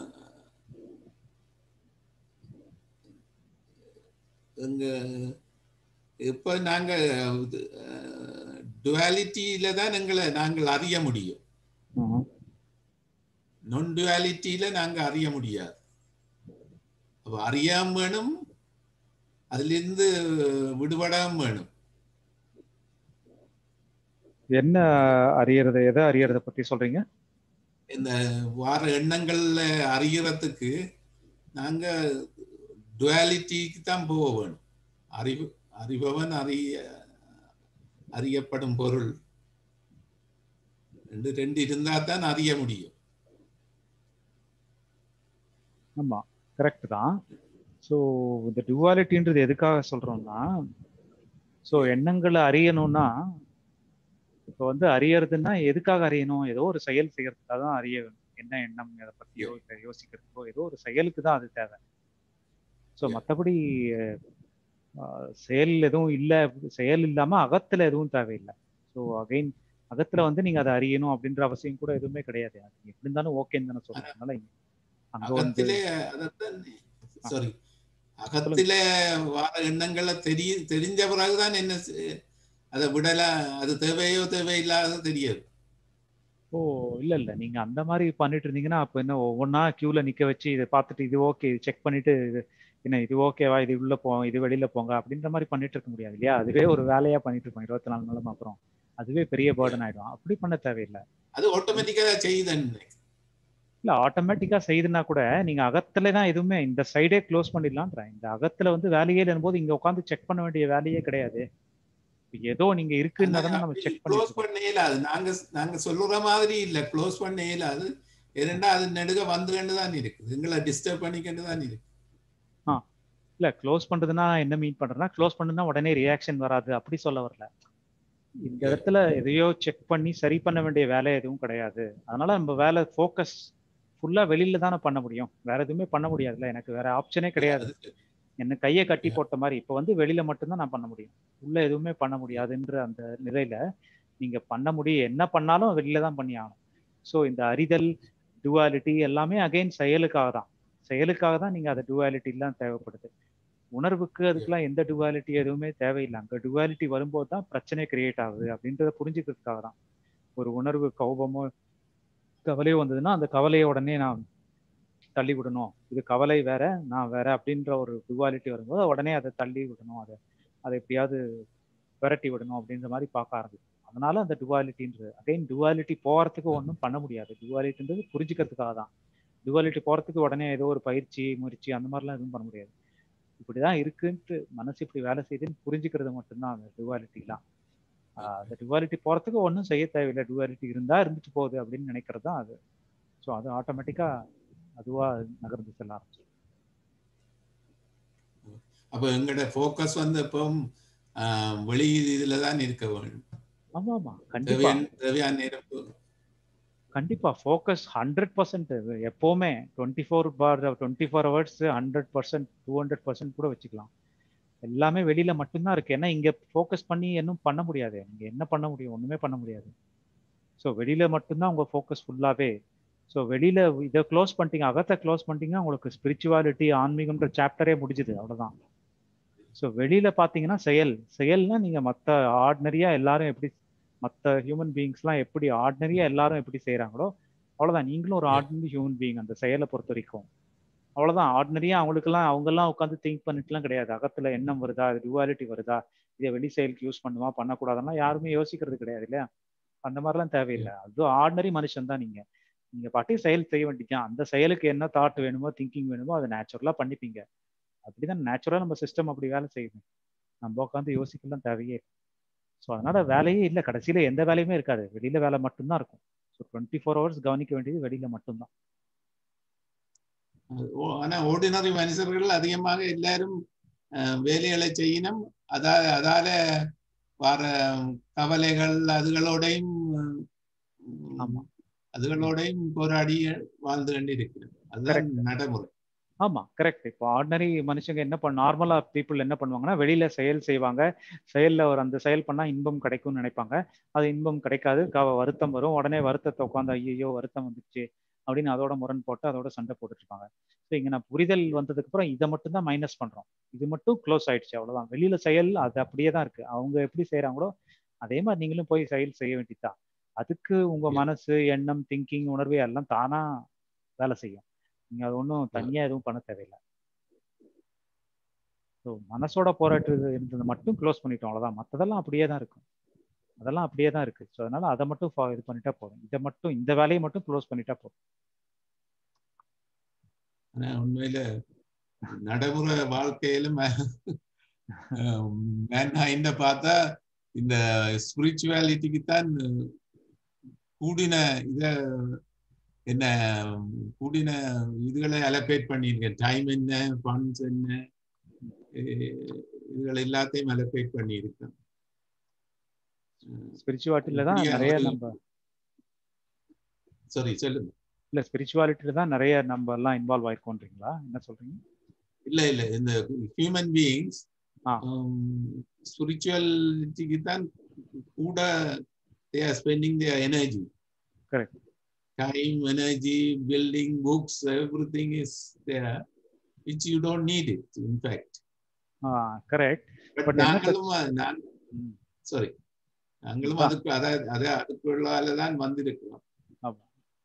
எங்க இப்ப நாங்க டுவாலிட்டியில தான் எங்களை நாங்கள் அறிய முடியும் ம்ஹும். non டுவாலிட்டியில நாங்க அறிய முடியாது அப்ப அறியாம வேணும் அதிலிருந்து விடுபடாம வேணும் என்ன அறியறது எதை அறியறத பத்தி சொல்றீங்க இந்த வார எண்ணங்கள்ல அறியறதுக்கு நாங்க டுவாலிட்டிக்கு தான் போக வேணும் அறிவு அறிபவன் அறிய அறியப்படும் பொருள் ரெண்டு ரெண்டு இருந்தா தான் அறிய முடியும் ஆமா கரெக்ட் தான் ஸோ இந்த டுவாலிட்டின்றது எதுக்காக சொல்றோம்னா ஸோ எண்ணங்களை அறியணும்னா இப்போ வந்து அறியறதுன்னா எதுக்காக அறியணும் ஏதோ ஒரு செயல் செய்யறதுக்காக தான் அறிய வேணும் என்ன எண்ணம் அதை பத்தியோ இல்லை யோசிக்கிறதுக்கோ ஏதோ ஒரு செயலுக்கு தான் அது தேவை ஸோ மற்றபடி செயல் எதுவும் இல்லை செயல் இல்லாம அகத்துல எதுவும் தேவையில்லை ஸோ அகைன் அகத்துல வந்து நீங்க அதை அறியணும் அப்படின்ற அவசியம் கூட எதுவுமே கிடையாது அது எப்படி இருந்தாலும் ஓகேன்னு தானே சொல்றேன் அதனால அங்க வந்து அகத்திலே அதத்தான் சாரி அகத்திலே வார எண்ணங்களை தெரிய தெரிஞ்ச பிறகுதான் என்ன செ- அதை விடலாம் அது தேவையோ தேவையில்லாத தெரியாது ஓ இல்ல இல்ல நீங்க அந்த மாதிரி பண்ணிட்டு இருந்தீங்கன்னா அப்ப என்ன ஒவ்வொன்றா கியூல நிக்க வச்சு இதை பார்த்துட்டு இது ஓகே செக் பண்ணிட்டு இது என்ன இது ஓகேவா இது உள்ள போ இது வெளியில போங்க அப்படின்ற மாதிரி பண்ணிட்டு இருக்க முடியாது இல்லையா அதுவே ஒரு வேலையா பண்ணிட்டு இருப்போம் இருபத்தி நாலு நாளும் அப்புறம் அதுவே பெரிய பேர்டன் ஆயிடும் அப்படி பண்ண தேவையில்லை அது ஆட்டோமேட்டிக்கா செய்யுதுன்னு இல்ல ஆட்டோமேட்டிக்கா செய்யுதுன்னா கூட நீங்க அகத்துல தான் எதுவுமே இந்த சைடே க்ளோஸ் பண்ணிடலான்றேன் இந்த அகத்துல வந்து வேலையே இல்லைன்னு இங்க உட்காந்து செக் பண்ண வேண்டிய வேலையே கிடையாது இப்ப ஏதோ நீங்க இருக்குன்னா தானே நம்ம செக் க்ளோஸ் பண்ணி பண்ண இயலாது நாங்க நாங்க சொல்லுற மாதிரி இல்ல க்ளோஸ் பண்ண இயலாது இரண்டா அது நெடுக வந்துகண்டு தான் இருக்குது எங்களை டிஸ்டர்ப் பண்ணிக்கிட்டு தான் இருக்கு இல்ல க்ளோஸ் பண்றதுன்னா என்ன மீன் பண்றேன்னா க்ளோஸ் பண்ணுனா உடனே ரியாக்ஷன் வராது அப்படி சொல்ல வரல இந்த இடத்துல எதையோ செக் பண்ணி சரி பண்ண வேண்டிய வேலை எதுவும் கிடையாது அதனால நம்ம வேலை ஃபோக்கஸ் ஃபுல்லா வெளியில தானே பண்ண முடியும் வேற எதுவுமே பண்ண முடியாதுல்ல எனக்கு வேற ஆப்ஷனே கிடையாது என்ன கையை கட்டி போட்ட மாதிரி இப்போ வந்து வெளியில மட்டும்தான் நான் பண்ண முடியும் உள்ள எதுவுமே பண்ண முடியாதுன்ற அந்த நிலையில நீங்க பண்ண முடியும் என்ன பண்ணாலும் வெளியில தான் பண்ணி ஆகணும் ஸோ இந்த அறிதல் டுவாலிட்டி எல்லாமே அகைன் செயலுக்காக தான் செயலுக்காக தான் நீங்க அந்த டுவாலிட்டிலாம் தேவைப்படுது உணர்வுக்கு அதுக்கெல்லாம் எந்த டுவாலிட்டி எதுவுமே தேவையில்லை அங்க டுவாலிட்டி வரும்போது தான் பிரச்சனை கிரியேட் ஆகுது அப்படின்றத புரிஞ்சுக்கிறதுக்காக தான் ஒரு உணர்வு கோபமோ கவலையோ வந்ததுன்னா அந்த கவலையை உடனே நான் தள்ளி விடணும் இது கவலை வேற நான் வேற அப்படின்ற ஒரு டுவாலிட்டி வரும்போது உடனே அதை தள்ளி விடணும் அதை அதை எப்படியாவது விரட்டி விடணும் அப்படின்ற மாதிரி பார்க்க ஆரம்பிக்கும் அதனால அந்த டுவாலிட்டின்றது அகைன் டுவாலிட்டி போறதுக்கு ஒன்றும் பண்ண முடியாது டுவாலிட்டின்றது புரிஞ்சுக்கிறதுக்காக தான் டுவாலிட்டி போறதுக்கு உடனே ஏதோ ஒரு பயிற்சி முயற்சி அந்த மாதிரிலாம் எதுவும் பண்ண முடியாது இப்படிதான் இருக்குன்ட்டு மனசு இப்படி வேலை செய்யுதுன்னு புரிஞ்சுக்கிறது மட்டும்தான் அந்த டுவாலிட்டிலாம் அந்த டுவாலிட்டி போறதுக்கு ஒன்றும் செய்ய தேவையில்லை டுவாலிட்டி இருந்தா இருந்துட்டு போகுது அப்படின்னு நினைக்கிறது தான் அது ஸோ அது ஆட்டோமேட்டிக்கா அதுவா நகர்ந்து செல்ல ஆரம்பிச்சு அப்ப எங்களோட ஃபோக்கஸ் வந்து இப்போ வெளி இதுல தான் இருக்க வேண்டும் ஆமா ஆமா கண்டிப்பா தேவையான தேவையான நேரம் கண்டிப்பா ஃபோக்கஸ் ஹண்ட்ரட் பர்சன்ட் எப்போவுமே twenty four for twenty four hours hundred percent two hundred percent கூட வச்சுக்கலாம் எல்லாமே வெளியில மட்டும்தான் இருக்கு ஏன்னா இங்க ஃபோக்கஸ் பண்ணி இன்னும் பண்ண முடியாது நீங்க என்ன பண்ண முடியும் ஒண்ணுமே பண்ண முடியாது ஸோ வெளியில மட்டும்தான் உங்க ஃபோக்கஸ் ஃபுல்லாவே ஸோ வெளியில இதை க்ளோஸ் பண்ணிட்டீங்க அகத்தை க்ளோஸ் பண்ணிட்டீங்கன்னா உங்களுக்கு ஸ்பிரிச்சுவாலிட்டி ஆன்மீகம்ன்ற சாப்டரே முடிஞ்சுது அவ்வளவுதான் ஸோ வெளியில பார்த்தீங்கன்னா செயல் செயல்னா நீங்க மற்ற ஆர்டினரியா எல்லாரும் எப்படி மற்ற ஹியூமன் பீயிங்ஸ்லாம் எப்படி ஆர்டினரியா எல்லாரும் எப்படி செய்றாங்களோ அவ்வளவுதான் நீங்களும் ஒரு ஆர்டினரி ஹியூமன் பீயிங் அந்த செயலை பொறுத்த வரைக்கும் அவ்வளவுதான் ஆர்டினரியா அவங்களுக்கெல்லாம் அவங்கெல்லாம் உட்காந்து திங்க் பண்ணிட்டுலாம் கிடையாது அகத்துல எண்ணம் வருதா டுவாலிட்டி வருதா இதை வெளி செயலுக்கு யூஸ் பண்ணுமா பண்ணக்கூடாதுன்னா யாருமே யோசிக்கிறது கிடையாது இல்லையா அந்த மாதிரிலாம் தேவையில்லை அது ஆர்டினரி மனுஷன் தான் நீங்க நீங்க பாட்டி செயல் செய்ய வேண்டியதான் அந்த செயலுக்கு என்ன தாட் வேணுமோ திங்கிங் வேணுமோ அதை நேச்சுரலா பண்ணிப்பீங்க அப்படிதான் நேச்சுரலா நம்ம சிஸ்டம் அப்படி வேலை செய்யணும் நம்ம உட்காந்து யோசிக்கலாம் தேவையே இல்லை ஸோ அதனால வேலையே இல்லை கடைசியில எந்த வேலையுமே இருக்காது வெளியில வேலை மட்டும்தான் இருக்கும் ஸோ டுவெண்ட்டி ஃபோர் ஹவர்ஸ் கவனிக்க வேண்டியது வெளியில மட்டும்தான் ஓ- ஆனா ஓர்டினரி மனுஷர்கள் அதிகமாக எல்லாரும் அஹ், வேலைகளை செய்யணும் அதா அதால வர கவலைகள் அதுகளோடையும் உம், ஆமா. அதுகளோடையும் போராடி வாழ்ந்து கொண்டு இருக்கிறோம் அதுதான் Correct. நடைமுறை ஆமா கரெக்ட் இப்போ ஆர்டினரி மனுஷங்க என்ன பண்ண நார்மலா பீப்புள் என்ன பண்ணுவாங்கன்னா வெளியில செயல் செய்வாங்க செயல்ல ஒரு அந்த செயல் பண்ணா இன்பம் கிடைக்கும்னு நினைப்பாங்க அது இன்பம் கிடைக்காது க- வருத்தம் வரும் உடனே வருத்தத்தை உட்காந்து ஐயோ வருத்தம் வந்துச்சு அப்படின்னு அதோட முரண் போட்டு அதோட சண்டை போட்டுட்டு இருப்பாங்க ஸோ இங்க நான் புரிதல் வந்ததுக்கு அப்புறம் இதை மட்டும் தான் மைனஸ் பண்றோம் இது மட்டும் க்ளோஸ் ஆயிடுச்சு அவ்வளவுதான் வெளியில செயல் அது அப்படியே தான் இருக்கு அவங்க எப்படி செய்யறாங்களோ அதே மாதிரி நீங்களும் போய் செயல் செய்ய வேண்டியதுதான் அதுக்கு உங்க மனசு எண்ணம் திங்கிங் உணர்வு எல்லாம் தானா வேலை செய்யும் நீங்க அது ஒன்றும் தனியா எதுவும் பண்ண தேவையில்லை ஸோ மனசோட போராட்டு இருந்தது மட்டும் க்ளோஸ் பண்ணிட்டோம் அவ்வளவுதான் மற்றதெல்லாம் அப்படியே தான் இருக்கும் அதெல்லாம் அப்படியே தான் இருக்கு ஸோ அதனால அதை மட்டும் fo- இது பண்ணிட்டா போதும் இதை மட்டும் இந்த வேலையை மட்டும் க்ளோஸ் பண்ணிட்டா போதும் ஆனா உண்மையில நடைமுறை வாழ்க்கையில மேன்ஹைண்ட பார்த்தா இந்த ஸ்பிரிச்சுவாலிட்டிக்கு தான் கூடின இத என்ன கூடின இதுகளை அலோகேட் பண்ணியிருக்கேன் டைம் என்ன ஃபண்ட்ஸ் என்ன அஹ் இதுகள் எல்லாத்தையும் அலோகேட் பண்ணியிருக்கேன் ஸ்பிரிச்சுவாலிட்டியில தான் இப்படியா நிறைய ஒரு- நம்ம சாரி சொல்லுங்க இல்ல ஸ்பிரிச்சுவாலிட்டியில தான் நிறைய நம்ம எல்லாம் இன்வால்வ் ஆயிருக்கோன்றீங்களா என்ன சொல்றீங்க இல்ல இல்ல இந்த ஹியூமன் பீயிங்ஸ் ஆ. ஸ்பிரிச்சுவாலிட்டிக்கு தான் கூட they are spending their energy Correct. Time energy building books everything is there which you don't need it in fact correct but But என்ன நாங்களும் நான் ம். சாரி நாங்களும் ஆ. அதுக்கு அத அத அதுக்குள்ளால தான் வந்திருக்கிறோம் ஆமா.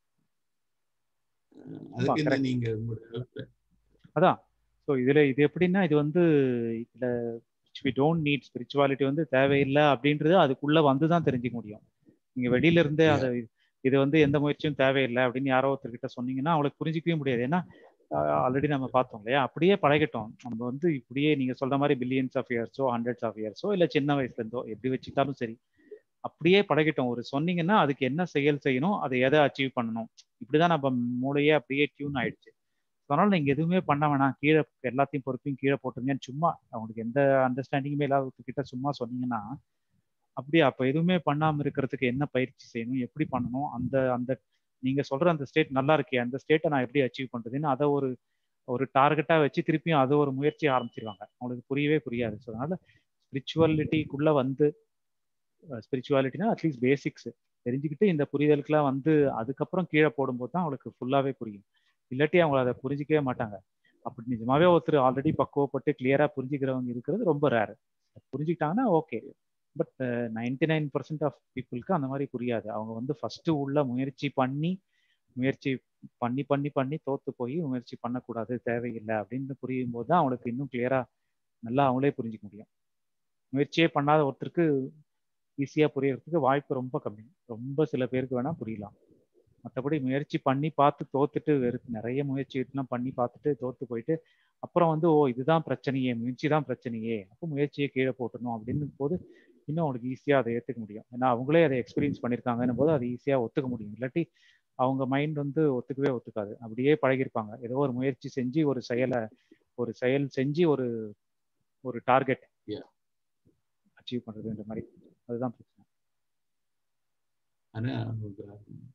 அஹ் அதுக்கு என்ன correct. நீங்க உங்களோட அபிப்பிராயம்? அதான் ஸோ இதுல இது எப்படின்னா இது வந்து இதுல வி டோன்ட் நீட் ஸ்பிரிச்சுவாலிட்டி வந்து தேவையில்லை அப்படின்றது அதுக்குள்ள வந்து தான் தெரிஞ்சுக்க முடியும் நீங்க வெளியில இருந்தே Yeah. அதை இது வந்து எந்த முயற்சியும் தேவையில்லை அப்படின்னு யாரோ ஒருத்தர்கிட்ட சொன்னீங்கன்னா அவளுக்கு புரிஞ்சிக்கவே முடியாது ஏன்னா ஆல்ரெடி நம்ம பார்த்தோம் இல்லையா அப்படியே பழகிட்டோம் நம்ம வந்து இப்படியே நீங்க சொல்ற மாதிரி பில்லியன்ஸ் ஆஃப் இயர்ஸோ ஹண்ட்ரட்ஸ் ஆஃப் இயர்ஸோ இல்ல சின்ன வயசுல இருந்தோ எப்படி வச்சுக்கிட்டாலும் சரி அப்படியே பழகிட்டோம் ஒரு சொன்னீங்கன்னா அதுக்கு என்ன செயல் செய்யணும் அதை எதை அச்சீவ் பண்ணணும் இப்படிதான் நம்ம மூளையே அப்படியே டியூன் ஆயிடுச்சு அதனால நீங்க எதுவுமே பண்ண வேணாம் கீழே எல்லாத்தையும் பொறுப்பையும் கீழே போட்டுருங்கன்னு சும்மா அவங்களுக்கு எந்த அண்டர்ஸ்டாண்டிங்குமே இல்லாதவர்கிட்ட சும்மா சொன்னீங்கன்னா அப்படியே அப்ப எதுவுமே பண்ணாம இருக்கிறதுக்கு என்ன பயிற்சி செய்யணும் எப்படி பண்ணணும் அந்த அந்த நீங்க சொல்ற அந்த ஸ்டேட் நல்லா இருக்கே அந்த ஸ்டேட்டை நான் எப்படி அச்சீவ் பண்றதுன்னு அதை ஒரு ஒரு டார்கெட்டா வச்சு திருப்பியும் அது ஒரு முயற்சி ஆரம்பிச்சிருவாங்க அவங்களுக்கு புரியவே புரியாது ஸோ அதனால ஸ்பிரிச்சுவாலிட்டிக்குள்ள வந்து ஸ்பிரிச்சுவாலிட்டினா அட்லீஸ்ட் பேசிக்ஸ் தெரிஞ்சுக்கிட்டு இந்த புரிதலுக்குலாம் வந்து அதுக்கப்புறம் கீழே போடும்போது தான் அவங்களுக்கு ஃபுல்லாவே புரியும் இல்லாட்டி அவங்க அதை புரிஞ்சிக்கவே மாட்டாங்க அப்படி நிஜமாவே ஒருத்தர் ஆல்ரெடி பக்குவப்பட்டு கிளியரா புரிஞ்சுக்கிறவங்க இருக்கிறது ரொம்ப ரேர் புரிஞ்சுக்கிட்டாங்கன்னா okay but ninety nine percent of பீப்புளுக்கு அந்த மாதிரி புரியாது அவங்க வந்து ஃபர்ஸ்ட் உள்ள முயற்சி பண்ணி முயற்சி பண்ணி பண்ணி பண்ணி தோத்து போய் முயற்சி பண்ணக்கூடாது தேவையில்லை அப்படின்னு புரியும் போது தான் அவங்களுக்கு இன்னும் கிளியரா நல்லா அவங்களே புரிஞ்சுக்க முடியும் முயற்சியே பண்ணாத ஒருத்தருக்கு ஈஸியா புரியறதுக்கு வாய்ப்பு ரொம்ப கம்மி ரொம்ப சில பேருக்கு வேணா புரியலாம் மற்றபடி முயற்சி பண்ணி பார்த்து தோத்துட்டு வெறு நிறைய முயற்சிலாம் பண்ணி பார்த்துட்டு தோத்து போயிட்டு அப்புறம் வந்து ஓ இதுதான் பிரச்சனையே முயற்சி தான் பிரச்சனையே அப்போ முயற்சியை கீழே போட்டணும் அப்படின்னு போது இன்னும் அவங்களுக்கு ஈஸியாக அதை ஏற்றுக்க முடியும் ஏன்னா அவங்களே அதை எக்ஸ்பீரியன்ஸ் பண்ணியிருக்காங்கன்னும் போது அதை ஈஸியாக ஒத்துக்க முடியும் இல்லாட்டி அவங்க மைண்ட் வந்து ஒத்துக்கவே ஒத்துக்காது அப்படியே பழகிருப்பாங்க ஏதோ ஒரு முயற்சி செஞ்சு ஒரு செயலை ஒரு செயல் செஞ்சு ஒரு ஒரு டார்கெட் Yeah. அச்சீவ் பண்றதுன்ற மாதிரி அதுதான் பிரச்சனை ஆனா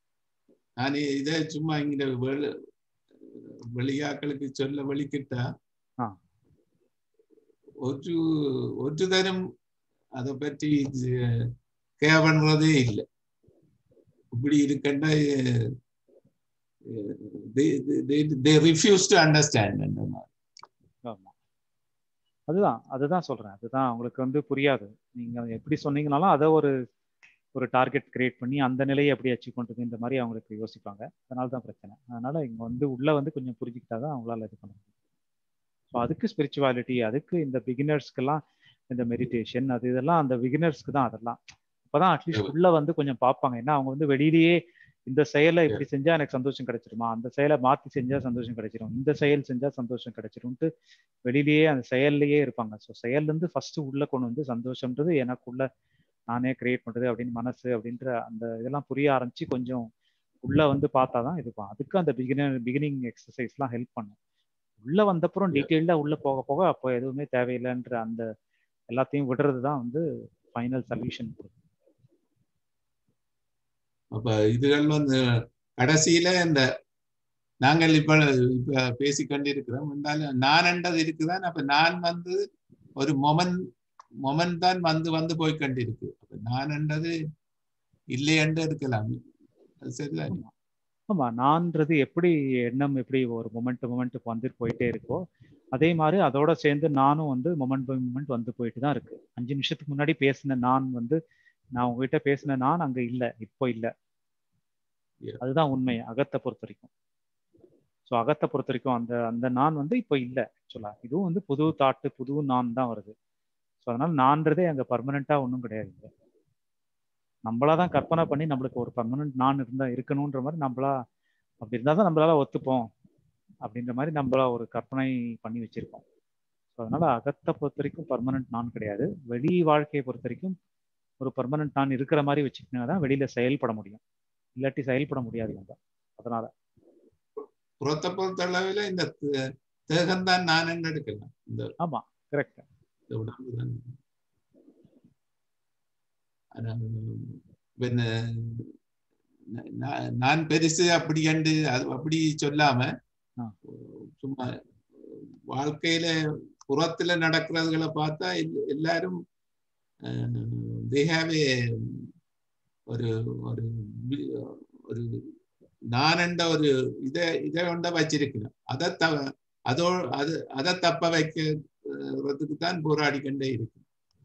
நான் இதை சும்மா இங்க வெளி வெளியாக்களுக்கு சொல்ல வெளிக்கிட்டா ஆ. ஒரு ஒரு தரம் அதை பற்றி கேர் பண்றதே இல்லை இப்படி இருக்கண்டா தே ரிஃப்யூஸ் டு அண்டர்ஸ்டாண்ட் அந்த மாதிரி ஆமா அதுதான் அதுதான் சொல்றேன் அதுதான் அவங்களுக்கு வந்து புரியாது நீங்க எப்படி சொன்னீங்கனாலும் அதை ஒரு ஒரு டார்கெட் கிரியேட் பண்ணி அந்த நிலையை எப்படி அச்சீவ் பண்றது இந்த மாதிரி அவங்களுக்கு யோசிப்பாங்க அதனால தான் பிரச்சனை அதனால இங்க வந்து உள்ள வந்து கொஞ்சம் புரிஞ்சுக்கிட்டாதான் அவங்களால இது பண்ண முடியும் ஸோ அதுக்கு ஸ்பிரிச்சுவாலிட்டி அதுக்கு இந்த பிகினர்ஸ்க்கெல்லாம் இந்த மெடிடேஷன் அது இதெல்லாம் அந்த பிகினர்ஸ்க்கு தான் அதெல்லாம் அப்பதான் அட்லீஸ்ட் உள்ள வந்து கொஞ்சம் பார்ப்பாங்க ஏன்னா அவங்க வந்து வெளியிலேயே இந்த செயலை இப்படி செஞ்சா எனக்கு சந்தோஷம் கிடைச்சிருமா அந்த செயலை மாத்தி செஞ்சா சந்தோஷம் கிடைச்சிரும் இந்த செயல் செஞ்சா சந்தோஷம் கிடைச்சிரும்ட்டு வெளியிலேயே அந்த செயல்லையே இருப்பாங்க ஸோ செயல்ல இருந்து ஃபர்ஸ்ட் உள்ள கொண்டு வந்து சந்தோஷம்ன்றது எனக்குள்ள நானே கிரியேட் பண்றது அப்படின்னு மனசு அப்படின்ற அந்த இதெல்லாம் புரிய ஆரம்பிச்சு கொஞ்சம் உள்ள வந்து பார்த்தாதான் இருக்கும் அதுக்கு அந்த பிகினர் பிகினிங் எக்ஸசைஸ்லாம் ஹெல்ப் பண்ணும் உள்ள வந்தப்புறம் டீட்டெயில்டா உள்ள போக போக அப்போ எதுவுமே தேவையில்லைன்ற அந்த எல்லாத்தையும் விடுறது தான் வந்து ஃபைனல் சொல்யூஷன் அப்ப இதுகள் வந்து கடைசியில இந்த நாங்கள் இப்ப இப்ப பேசிக்கொண்டிருக்கிறோம் என்றாலும் நான் என்றது இருக்குதான் அப்ப நான் வந்து ஒரு மொமன் மொமன் தான் வந்து வந்து போய் கொண்டிருக்கு அப்ப நான் என்றது இல்லை என்று இருக்கலாம் அது சரிதான் ஆமா நான்றது எப்படி எண்ணம் எப்படி ஒரு மொமெண்ட் மொமெண்ட் வந்துட்டு போயிட்டே இருக்கோ அதே மாதிரி அதோட சேர்ந்து நானும் வந்து மொமெண்ட் பை மொமெண்ட் வந்து போயிட்டு தான் இருக்கு அஞ்சு நிமிஷத்துக்கு முன்னாடி பேசின நான் வந்து நான் உங்ககிட்ட பேசின நான் அங்க இல்லை இப்போ இல்லை அதுதான் உண்மை அகத்தை பொறுத்த வரைக்கும் ஸோ அகத்தை பொறுத்த வரைக்கும் அந்த அந்த நான் வந்து இப்போ இல்லை ஆக்சுவலா இதுவும் வந்து புது தாட்டு புது நான் தான் வருது ஸோ அதனால நான்றதே அங்கே பர்மனெண்ட்டாக ஒன்றும் கிடையாது இங்க. நம்மளா தான் கற்பனை பண்ணி நம்மளுக்கு ஒரு பர்மனெண்ட் நான் இருந்தா இருக்கணுன்ற மாதிரி நம்மளா அப்படி இருந்தால் தான் நம்மளால ஒத்துப்போம் அப்படின்ற மாதிரி நம்மளா ஒரு கற்பனை பண்ணி வச்சிருக்கோம் ஸோ அதனால அகத்தை பொறுத்த வரைக்கும் பர்மனெண்ட் நான் கிடையாது வெளி வாழ்க்கையை பொறுத்த வரைக்கும் ஒரு பர்மனெண்ட் நான் இருக்கிற மாதிரி வச்சுக்கிட்டா தான் வெளியில செயல்பட முடியும் இல்லாட்டி செயல்பட முடியாது நம்ம அதனால புறத்தை பொறுத்த அளவில் இந்த தே- தேகம்தான் நான் என்று எடுக்கலாம் இந்த ஆமா கரெக்ட் இந்த உடம்பு தான் ஆனா, பின்ன, நா- நா- நான் பெருசு அப்படி கண்டு அது அப்படி சொல்லாம ஆ. சும்மா வாழ்க்கையில புறத்துல நடக்கிறதுகளை பார்த்தா எல்- எல்லாரும் தே ஹாவ் ஏ ஒரு ஒரு வி- ஒரு நான் என்ற ஒரு இதை இதை கொண்ட வச்சிருக்கணும் அதை த அதோ அது அதை தப்ப வைக்கிறதுக்கு தான் போராடி கொண்டே இருக்கு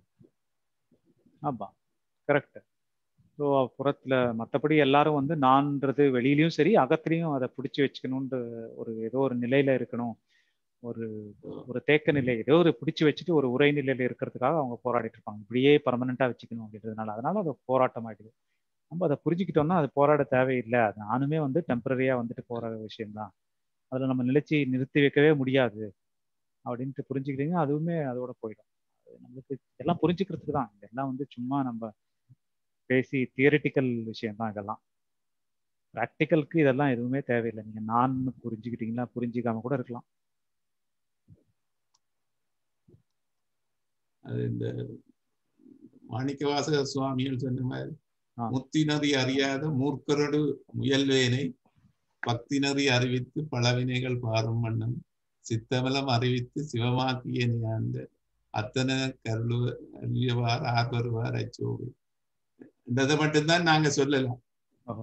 ஆமா கரெக்ட் ஸோ புறத்துல மற்றபடி எல்லாரும் வந்து நான்ன்றது வெளியிலயும் சரி அகத்துலயும் அதை பிடிச்சி வச்சுக்கணுன்ற ஒரு ஏதோ ஒரு நிலையில இருக்கணும் ஒரு ஒரு தேக்க நிலை ஏதோ ஒரு பிடிச்சி வச்சுட்டு ஒரு உரை நிலையில இருக்கிறதுக்காக அவங்க போராடிட்டு இருப்பாங்க இப்படியே பர்மனெண்டா வச்சுக்கணும் அப்படின்றதுனால அதனால அது போராட்டம் ஆயிடுது நம்ம அதை புரிஞ்சுக்கிட்டோம்னா அது போராட தேவையில்லை அது நானுமே வந்து டெம்பரரியா வந்துட்டு போற விஷயம்தான் அதுல நம்ம நிலைச்சி நிறுத்தி வைக்கவே முடியாது அப்படின்ட்டு புரிஞ்சுக்கிட்டீங்கன்னா அதுவுமே அதோட போயிடும் அது நம்மளுக்கு எல்லாம் புரிஞ்சுக்கிறதுக்கு தான் இதெல்லாம் வந்து சும்மா நம்ம பேசி தியரிட்டிக்கல் விஷயம் தான் இதெல்லாம் ப்ராக்டிக்கலுக்கு இதெல்லாம் எதுவுமே தேவையில்லை நீங்க நான் புரிஞ்சுக்கிட்டீங்களா புரிஞ்சுக்காம கூட இருக்கலாம் அது இந்த மாணிக்கவாசக சுவாமிகள் சொன்ன மாதிரி ஆ. முத்தினறி அறியாத மூர்க்கரடு முயல்வேனை பக்தினறி அறிவித்து பலவினைகள் பாரும் வண்ணம் சித்தமலம் அறிவித்து சிவமாக்கிய ஞாந்த அத்தனை கருளுவ அழியவார் ஆர்வருவார் அச்சோவு இதை மட்டும்தான் நாங்க சொல்லலாம் ஓஹோ.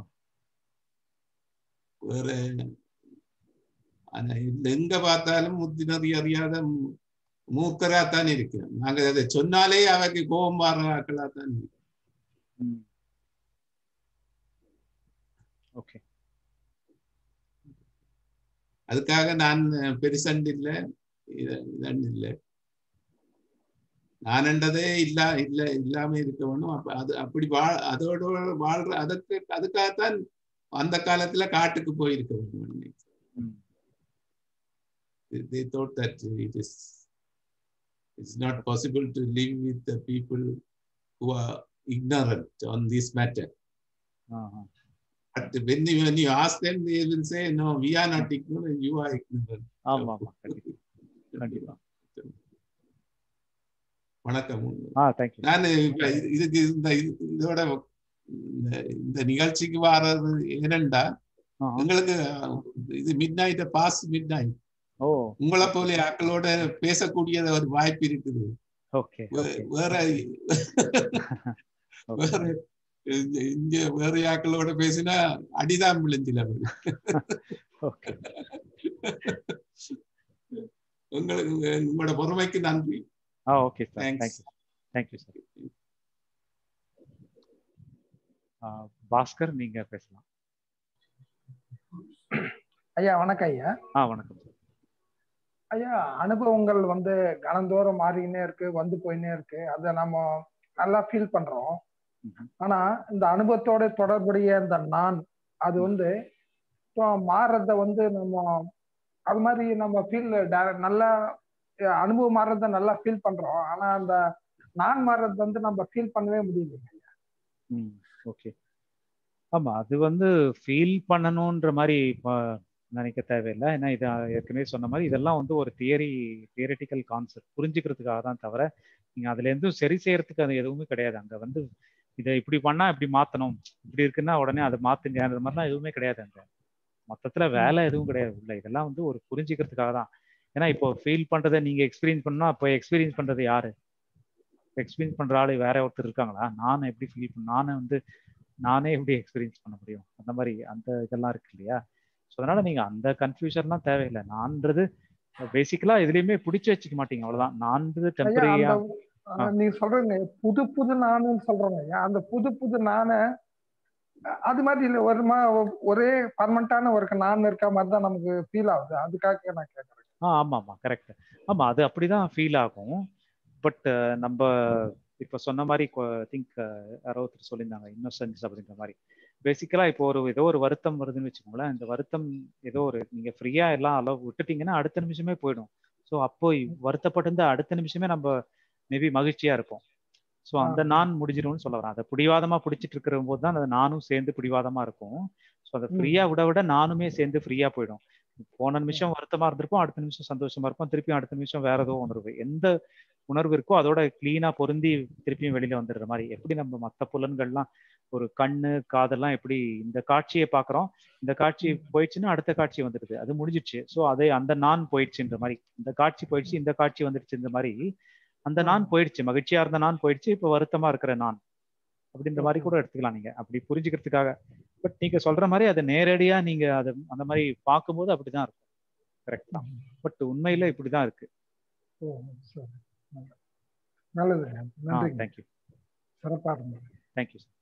வேற ஆனா இதுல எங்க பார்த்தாலும் முத்தினறி அறியாத மூ- மூக்கராத்தான் இருக்கு நாங்க அதை சொன்னாலே அவருக்கு கோபம் வர்றாக்களா தான் இருக்கு ம் ஓகே அதுக்காக நான் பெருசண்டு இல்லை இதண்டு இல்லை நானண்டதே இல்ல இல்ல இல்லாம இருக்க வேணும் அப்ப அது அப்படி வாழ் அதோட வாழ்ற அதுக்கு அதுக்காகத்தான் அந்த காலத்துல காட்டுக்கு போயிருக்க வேணும் ம் they thought that it is it's not possible to live with the people who are ignorant on this matter Aha but when you, when you ask them they will say no we are not ignorant you are ignorant ஆமா ஆமா கண்டிப்பா கண்டிப்பா வணக்கம் ஆ thank you நான் இப்ப இது- இதுக்கு இந்த இது- இதோட இந்த- இந்த நிகழ்ச்சிக்கு வர்றது ஏனென்றா ஆஹா. எங்களுக்கு இது midnight pass midnight ஓ உங்களை போல ஆக்களோட பேசக்கூடிய ஒரு வாய்ப்பு இருக்குது ஓகே வே- வேற வேற இங்க- இங்க வேற ஆக்களோட பேசினா அடிதான் விழுந்தில ஓகே உங்களுக்கு உங்களோட பொறுமைக்கு நன்றி ஆ okay sir Thanks. Thank you thank you sir Bhaskar நீங்க பேசலாம் ஐயா வணக்கம் ஐயா ஆ வணக்கம் சார் ஐயா அனுபவங்கள் வந்து கணந்தோறும் மாறிக்கினே இருக்கு வந்து போயினே இருக்கு அதை நம்ம நல்லா ஃபீல் பண்றோம் ம்ஹும். ஆனா இந்த அனுபவத்தோட தொடர்புடைய இந்த நான் அது வந்து இப்போ மாறுறத வந்து நம்ம அது மாதிரி நம்ம ஃபீல் நல்லா அஹ், அனுபவம் மாறுறத நல்லா ஃபீல் பண்றோம் ஆனா அந்த நான் மாறுறது வந்து நம்ம ஃபீல் பண்ணவே முடியல ம் ஓகே ஆமா அது வந்து ஃபீல் பண்ணணுன்ற மாதிரி இப்போ நினைக்க தேவையில்லை ஏன்னா இது ஏற்கனவே சொன்ன மாதிரி இதெல்லாம் வந்து ஒரு தியரி தியரிட்டிக்கல் கான்செப்ட் புரிஞ்சுக்கிறதுக்காக தான் தவிர நீங்க அதுல இருந்தும் சரி செய்யறதுக்கு அது எதுவுமே கிடையாது அங்க வந்து இதை இப்படி பண்ணா இப்படி மாத்தணும் இப்படி இருக்குன்னா உடனே அதை மாத்துங்க அந்த மாதிரிலாம் எதுவுமே கிடையாது அங்க மொத்தத்துல வேலை எதுவும் கிடையாது உள்ள இதெல்லாம் வந்து ஒரு புரிஞ்சுக்கிறதுக்காக தான் ஏன்னா இப்போ ஃபீல் பண்றதை நீங்க எக்ஸ்பீரியன்ஸ் பண்ணா இப்போ எக்ஸ்பீரியன்ஸ் பண்றது யாரு எக்ஸ்பீரியன்ஸ் பண்ற ஆளு வேற ஒருத்தர் இருக்காங்களா நான் எப்படி ஃபீல் பண்ண நானே வந்து நானே எப்படி எக்ஸ்பீரியன்ஸ் பண்ண முடியும் அந்த மாதிரி அந்த இதெல்லாம் இருக்கு இல்லையா ஸோ அதனால நீங்க அந்த கன்ஃபியூஷன்லாம் தேவையில்லை நான்றது பேசிக்கலா எதுலையுமே பிடிச்சி வச்சுக்க மாட்டீங்க அவ்வளவுதான் நான்றது ஐயா டெம்பரரியா அந்த அஹ், நீங்க சொல்றீங்க புது புது நானுன்னு சொல்றோங்க ஐயா அந்த புது புது நானு அஹ், அது மாதிரி இல்ல ஒரு மா ஒரே பர்மனண்டான ஒரு நான் இருக்க மாதிரி தான் நமக்கு ஃபீல் ஆகுது அதுக்காக நான் கேட்கறேன் ஆ ஆமா ஆமா கரெக்ட் ஆமா அது அப்படிதான் ஃபீல் ஆகும் பட் நம்ம இப்போ சொன்ன மாதிரி திங்க் யாரோ ஒருத்தர் சொல்லியிருந்தாங்க இன்னோசன்ஸ் அப்படின்ற மாதிரி பேசிக்கலா இப்போ ஒரு ஏதோ ஒரு வருத்தம் வருதுன்னு வச்சுக்கோங்களேன் இந்த வருத்தம் ஏதோ ஒரு நீங்க ஃப்ரீயா எல்லாம் அளவு விட்டுட்டீங்கன்னா அடுத்த நிமிஷமே போயிடும் ஸோ அப்போ வருத்தப்பட்டிருந்த அடுத்த நிமிஷமே நம்ம மேபி மகிழ்ச்சியா இருப்போம் ஸோ அந்த நான் முடிஞ்சிடும்னு சொல்ல வரேன் அதை பிடிவாதமா பிடிச்சிட்டு இருக்கிற போது தான் அது நானும் சேர்ந்து பிடிவாதமா இருக்கும் ஸோ அதை ஃப்ரீயா விட விட நானுமே சேர்ந்து ஃப்ரீயா போயிடும் போன நிமிஷம் வருத்தமா இருந்திருப்போம் அடுத்த நிமிஷம் சந்தோஷமா இருப்போம் திருப்பியும் அடுத்த நிமிஷம் வேற ஏதோ உணர்வு எந்த உணர்வு இருக்கோ அதோட கிளீனா பொருந்தி திருப்பியும் வெளியில வந்துடுற மாதிரி எப்படி நம்ம மற்ற புலன்கள்லாம் ஒரு கண்ணு காதெல்லாம் எப்படி இந்த காட்சியை பாக்குறோம் இந்த காட்சி போயிடுச்சுன்னா அடுத்த காட்சி வந்துடுது அது முடிஞ்சிடுச்சு ஸோ அதே அந்த நான் போயிடுச்சுன்ற மாதிரி இந்த காட்சி போயிடுச்சு இந்த காட்சி வந்துடுச்சுன்ற மாதிரி அந்த நான் போயிடுச்சு மகிழ்ச்சியா இருந்த நான் போயிடுச்சு இப்போ வருத்தமா இருக்கிற நான் அப்படின்ற மாதிரி கூட எடுத்துக்கலாம் நீங்க அப்படி புரிஞ்சுக்கிறதுக்காக பட் நீங்க சொல்ற மாதிரி அதை நேரடியா நீங்க அதை அந்த மாதிரி பார்க்கும்போது அப்படிதான் இருக்கும் கரெக்ட் தான் பட் உண்மையில இப்படிதான் இருக்கு ஓ சரி நல்லது ஆ நன்றி தேங்க்யூ சிறப்பா இருந்தது தேங்க்யூ சார்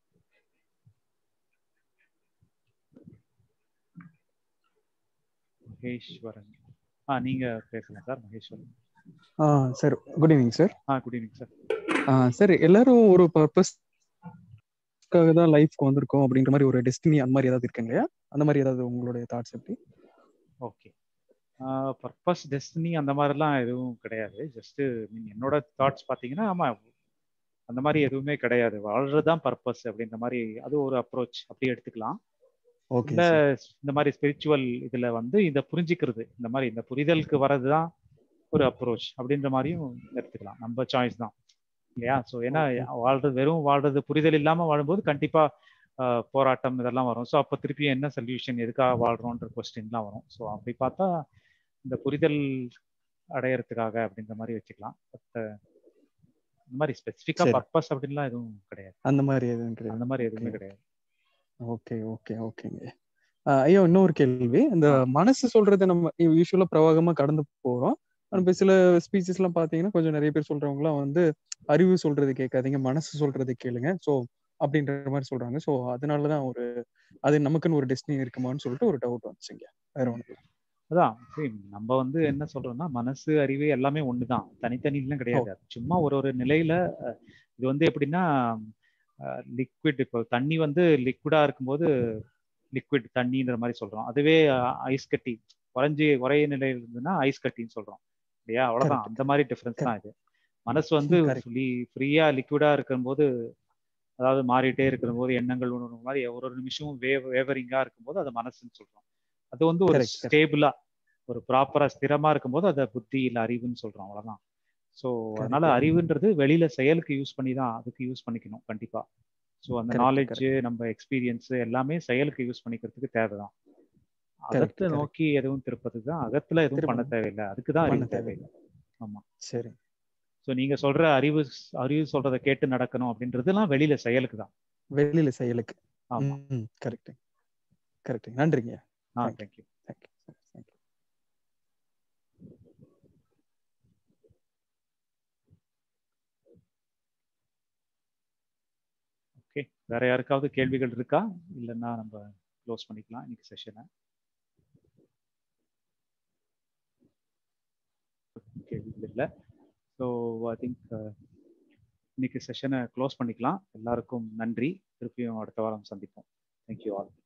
மகேஸ்வரன் ஆ நீங்க பேசலாம் சார் மகேஸ்வரன் ஆ சார் குட் ஈவினிங் சார் ஆ குட் ஈவினிங் சார் ஆ சார் எல்லாரும் ஒரு பர்பஸ்க்காக தான் லைஃப்க்கு வந்திருக்கோம் அப்படின்ற மாதிரி ஒரு டெஸ்டினி அந்த மாதிரி ஏதாவது இருக்குங்க இல்லையா அந்த மாதிரி ஏதாவது உங்களுடைய தாட்ஸ் எப்படி ஓகே பர்பஸ் டெஸ்டினி அந்த மாதிரிலாம் எதுவும் கிடையாது ஜஸ்ட் மீன் என்னோட தாட்ஸ் பார்த்தீங்கன்னா ஆமா அந்த மாதிரி எதுவுமே கிடையாது வாழ்றது தான் பர்பஸ் அப்படின்ற மாதிரி அது ஒரு அப்ரோச் அப்படி எடுத்துக்கலாம் ஓகே இல்ல இந்த மாதிரி ஸ்பிரிச்சுவல் இதுல வந்து இதை புரிஞ்சுக்கிறது இந்த மாதிரி இந்த புரிதலுக்கு வர்றது தான் ஒரு அப்ரோச் அப்படின்ற மாதிரியும் எடுத்துக்கலாம் நம்ம சாய்ஸ் தான் இல்லையா ஸோ ஏன்னா வாழ்றது வெறும் வாழ்றது புரிதல் இல்லாம வாழும்போது கண்டிப்பா ஆஹ், போராட்டம் இதெல்லாம் வரும் ஸோ அப்போ திருப்பி என்ன சொல்யூஷன் எதுக்காக வாழ்றோன்ற கொஸ்டின்லாம் வரும் ஸோ அப்படி பார்த்தா இந்த புரிதல் அடையறதுக்காக அப்படின்ற மாதிரி வச்சுக்கலாம் பட் இந்த மாதிரி ஸ்பெசிஃபிக்கா சரி. பர்பஸ் அப்படின்லாம் எதுவும் கிடையாது அந்த மாதிரி எதுவும் கிடையாது அந்த மாதிரி எதுவுமே கிடையாது ஓகே ஓகே ஓகேங்க ஐயோ இன்னொரு கேள்வி இந்த மனசு சொல்றது நம்ம யூஸ்வலா பிரவாகமா கடந்து போறோம் ஆனா இப்ப சில ஸ்பீச்சஸ் எல்லாம் பாத்தீங்கன்னா கொஞ்சம் நிறைய பேர் சொல்றவங்க எல்லாம் வந்து அறிவு சொல்றது கேட்காதீங்க மனசு சொல்றது கேளுங்க சோ அப்படின்ற மாதிரி சொல்றாங்க சோ அதனாலதான் ஒரு அது நமக்குன்னு ஒரு டெஸ்டினி இருக்குமான்னு சொல்லிட்டு ஒரு டவுட் வந்துச்சுங்க வேற ஒண்ணு அதான் see, நம்ம வந்து என்ன சொல்றோம்னா மனசு அறிவு எல்லாமே ஒண்ணுதான் தனித்தனிலாம் கிடையாது அது சும்மா ஒரு ஒரு நிலையில அஹ், இது வந்து எப்படின்னா லிக்விட் இப்போ தண்ணி வந்து லிக்விடா இருக்கும்போது லிக்விட் தண்ணின்ற மாதிரி சொல்றோம் அதுவே ஐஸ் கட்டி உறைஞ்சி உரைய நிலையில் இருந்ததுன்னா ஐஸ் கட்டின்னு சொல்றோம் இல்லையா அவ்வளவுதான் Correct. அந்த மாதிரி டிஃபரன்ஸ் தான் இது மனசு வந்து Correct. ஃபுல்லி ஃப்ரீயா லிக்விடா இருக்கும்போது அதாவது மாறிட்டே இருக்கிற போது எண்ணங்கள் ஒன்று மாதிரி ஒரு ஒரு நிமிஷமும் வே வேவரிங்கா இருக்கும்போது அது மனசுன்னு சொல்றோம் அது வந்து ஒரு Correct, correct. ஸ்டேபிளா ஒரு ப்ராப்பரா ஸ்திரமா இருக்கும்போது அதை புத்தி இல்ல அறிவுன்னு சொல்றோம் அவ்வளவுதான் ஸோ அதனால Correct. அறிவுன்றது வெளியில செயலுக்கு யூஸ் பண்ணி தான் அதுக்கு யூஸ் பண்ணிக்கணும் கண்டிப்பா ஸோ அந்த Correct, நாலேஜ் நம்ம எக்ஸ்பீரியன்ஸ் எல்லாமே செயலுக்கு யூஸ் பண்ணிக்கிறதுக்கு தேவைதான் Correct, அகத்தை correct. நோக்கி எதுவும் திருப்பதுக்கு தான் அகத்துல எதுவும் பண்ண திருப்பணும். தேவையில்லை அதுக்கு தான் பண்ண அறிவு தேவை ஆமா சரி ஸோ நீங்க சொல்ற அறிவு அறிவு சொல்றதை கேட்டு நடக்கணும் அப்படின்றதுலாம் வெளியில செயலுக்கு தான் வெளியில செயலுக்கு ஆமா கரெக்ட் கரெக்ட் நன்றிங்க ஆ Thank thank you thank you thank you okay வேற யாருக்காவது கேள்விகள் இருக்கா இல்லைன்னா நம்ம க்ளோஸ் பண்ணிக்கலாம் இன்னைக்கு செஷனை கேள்விகள் இல்லை ஸோ ஐ திங்க் இன்னைக்கு செஷனை க்ளோஸ் பண்ணிக்கலாம் எல்லாருக்கும் நன்றி திருப்பியும் அடுத்த வாரம் சந்திப்போம் தேங்க்யூ ஆல்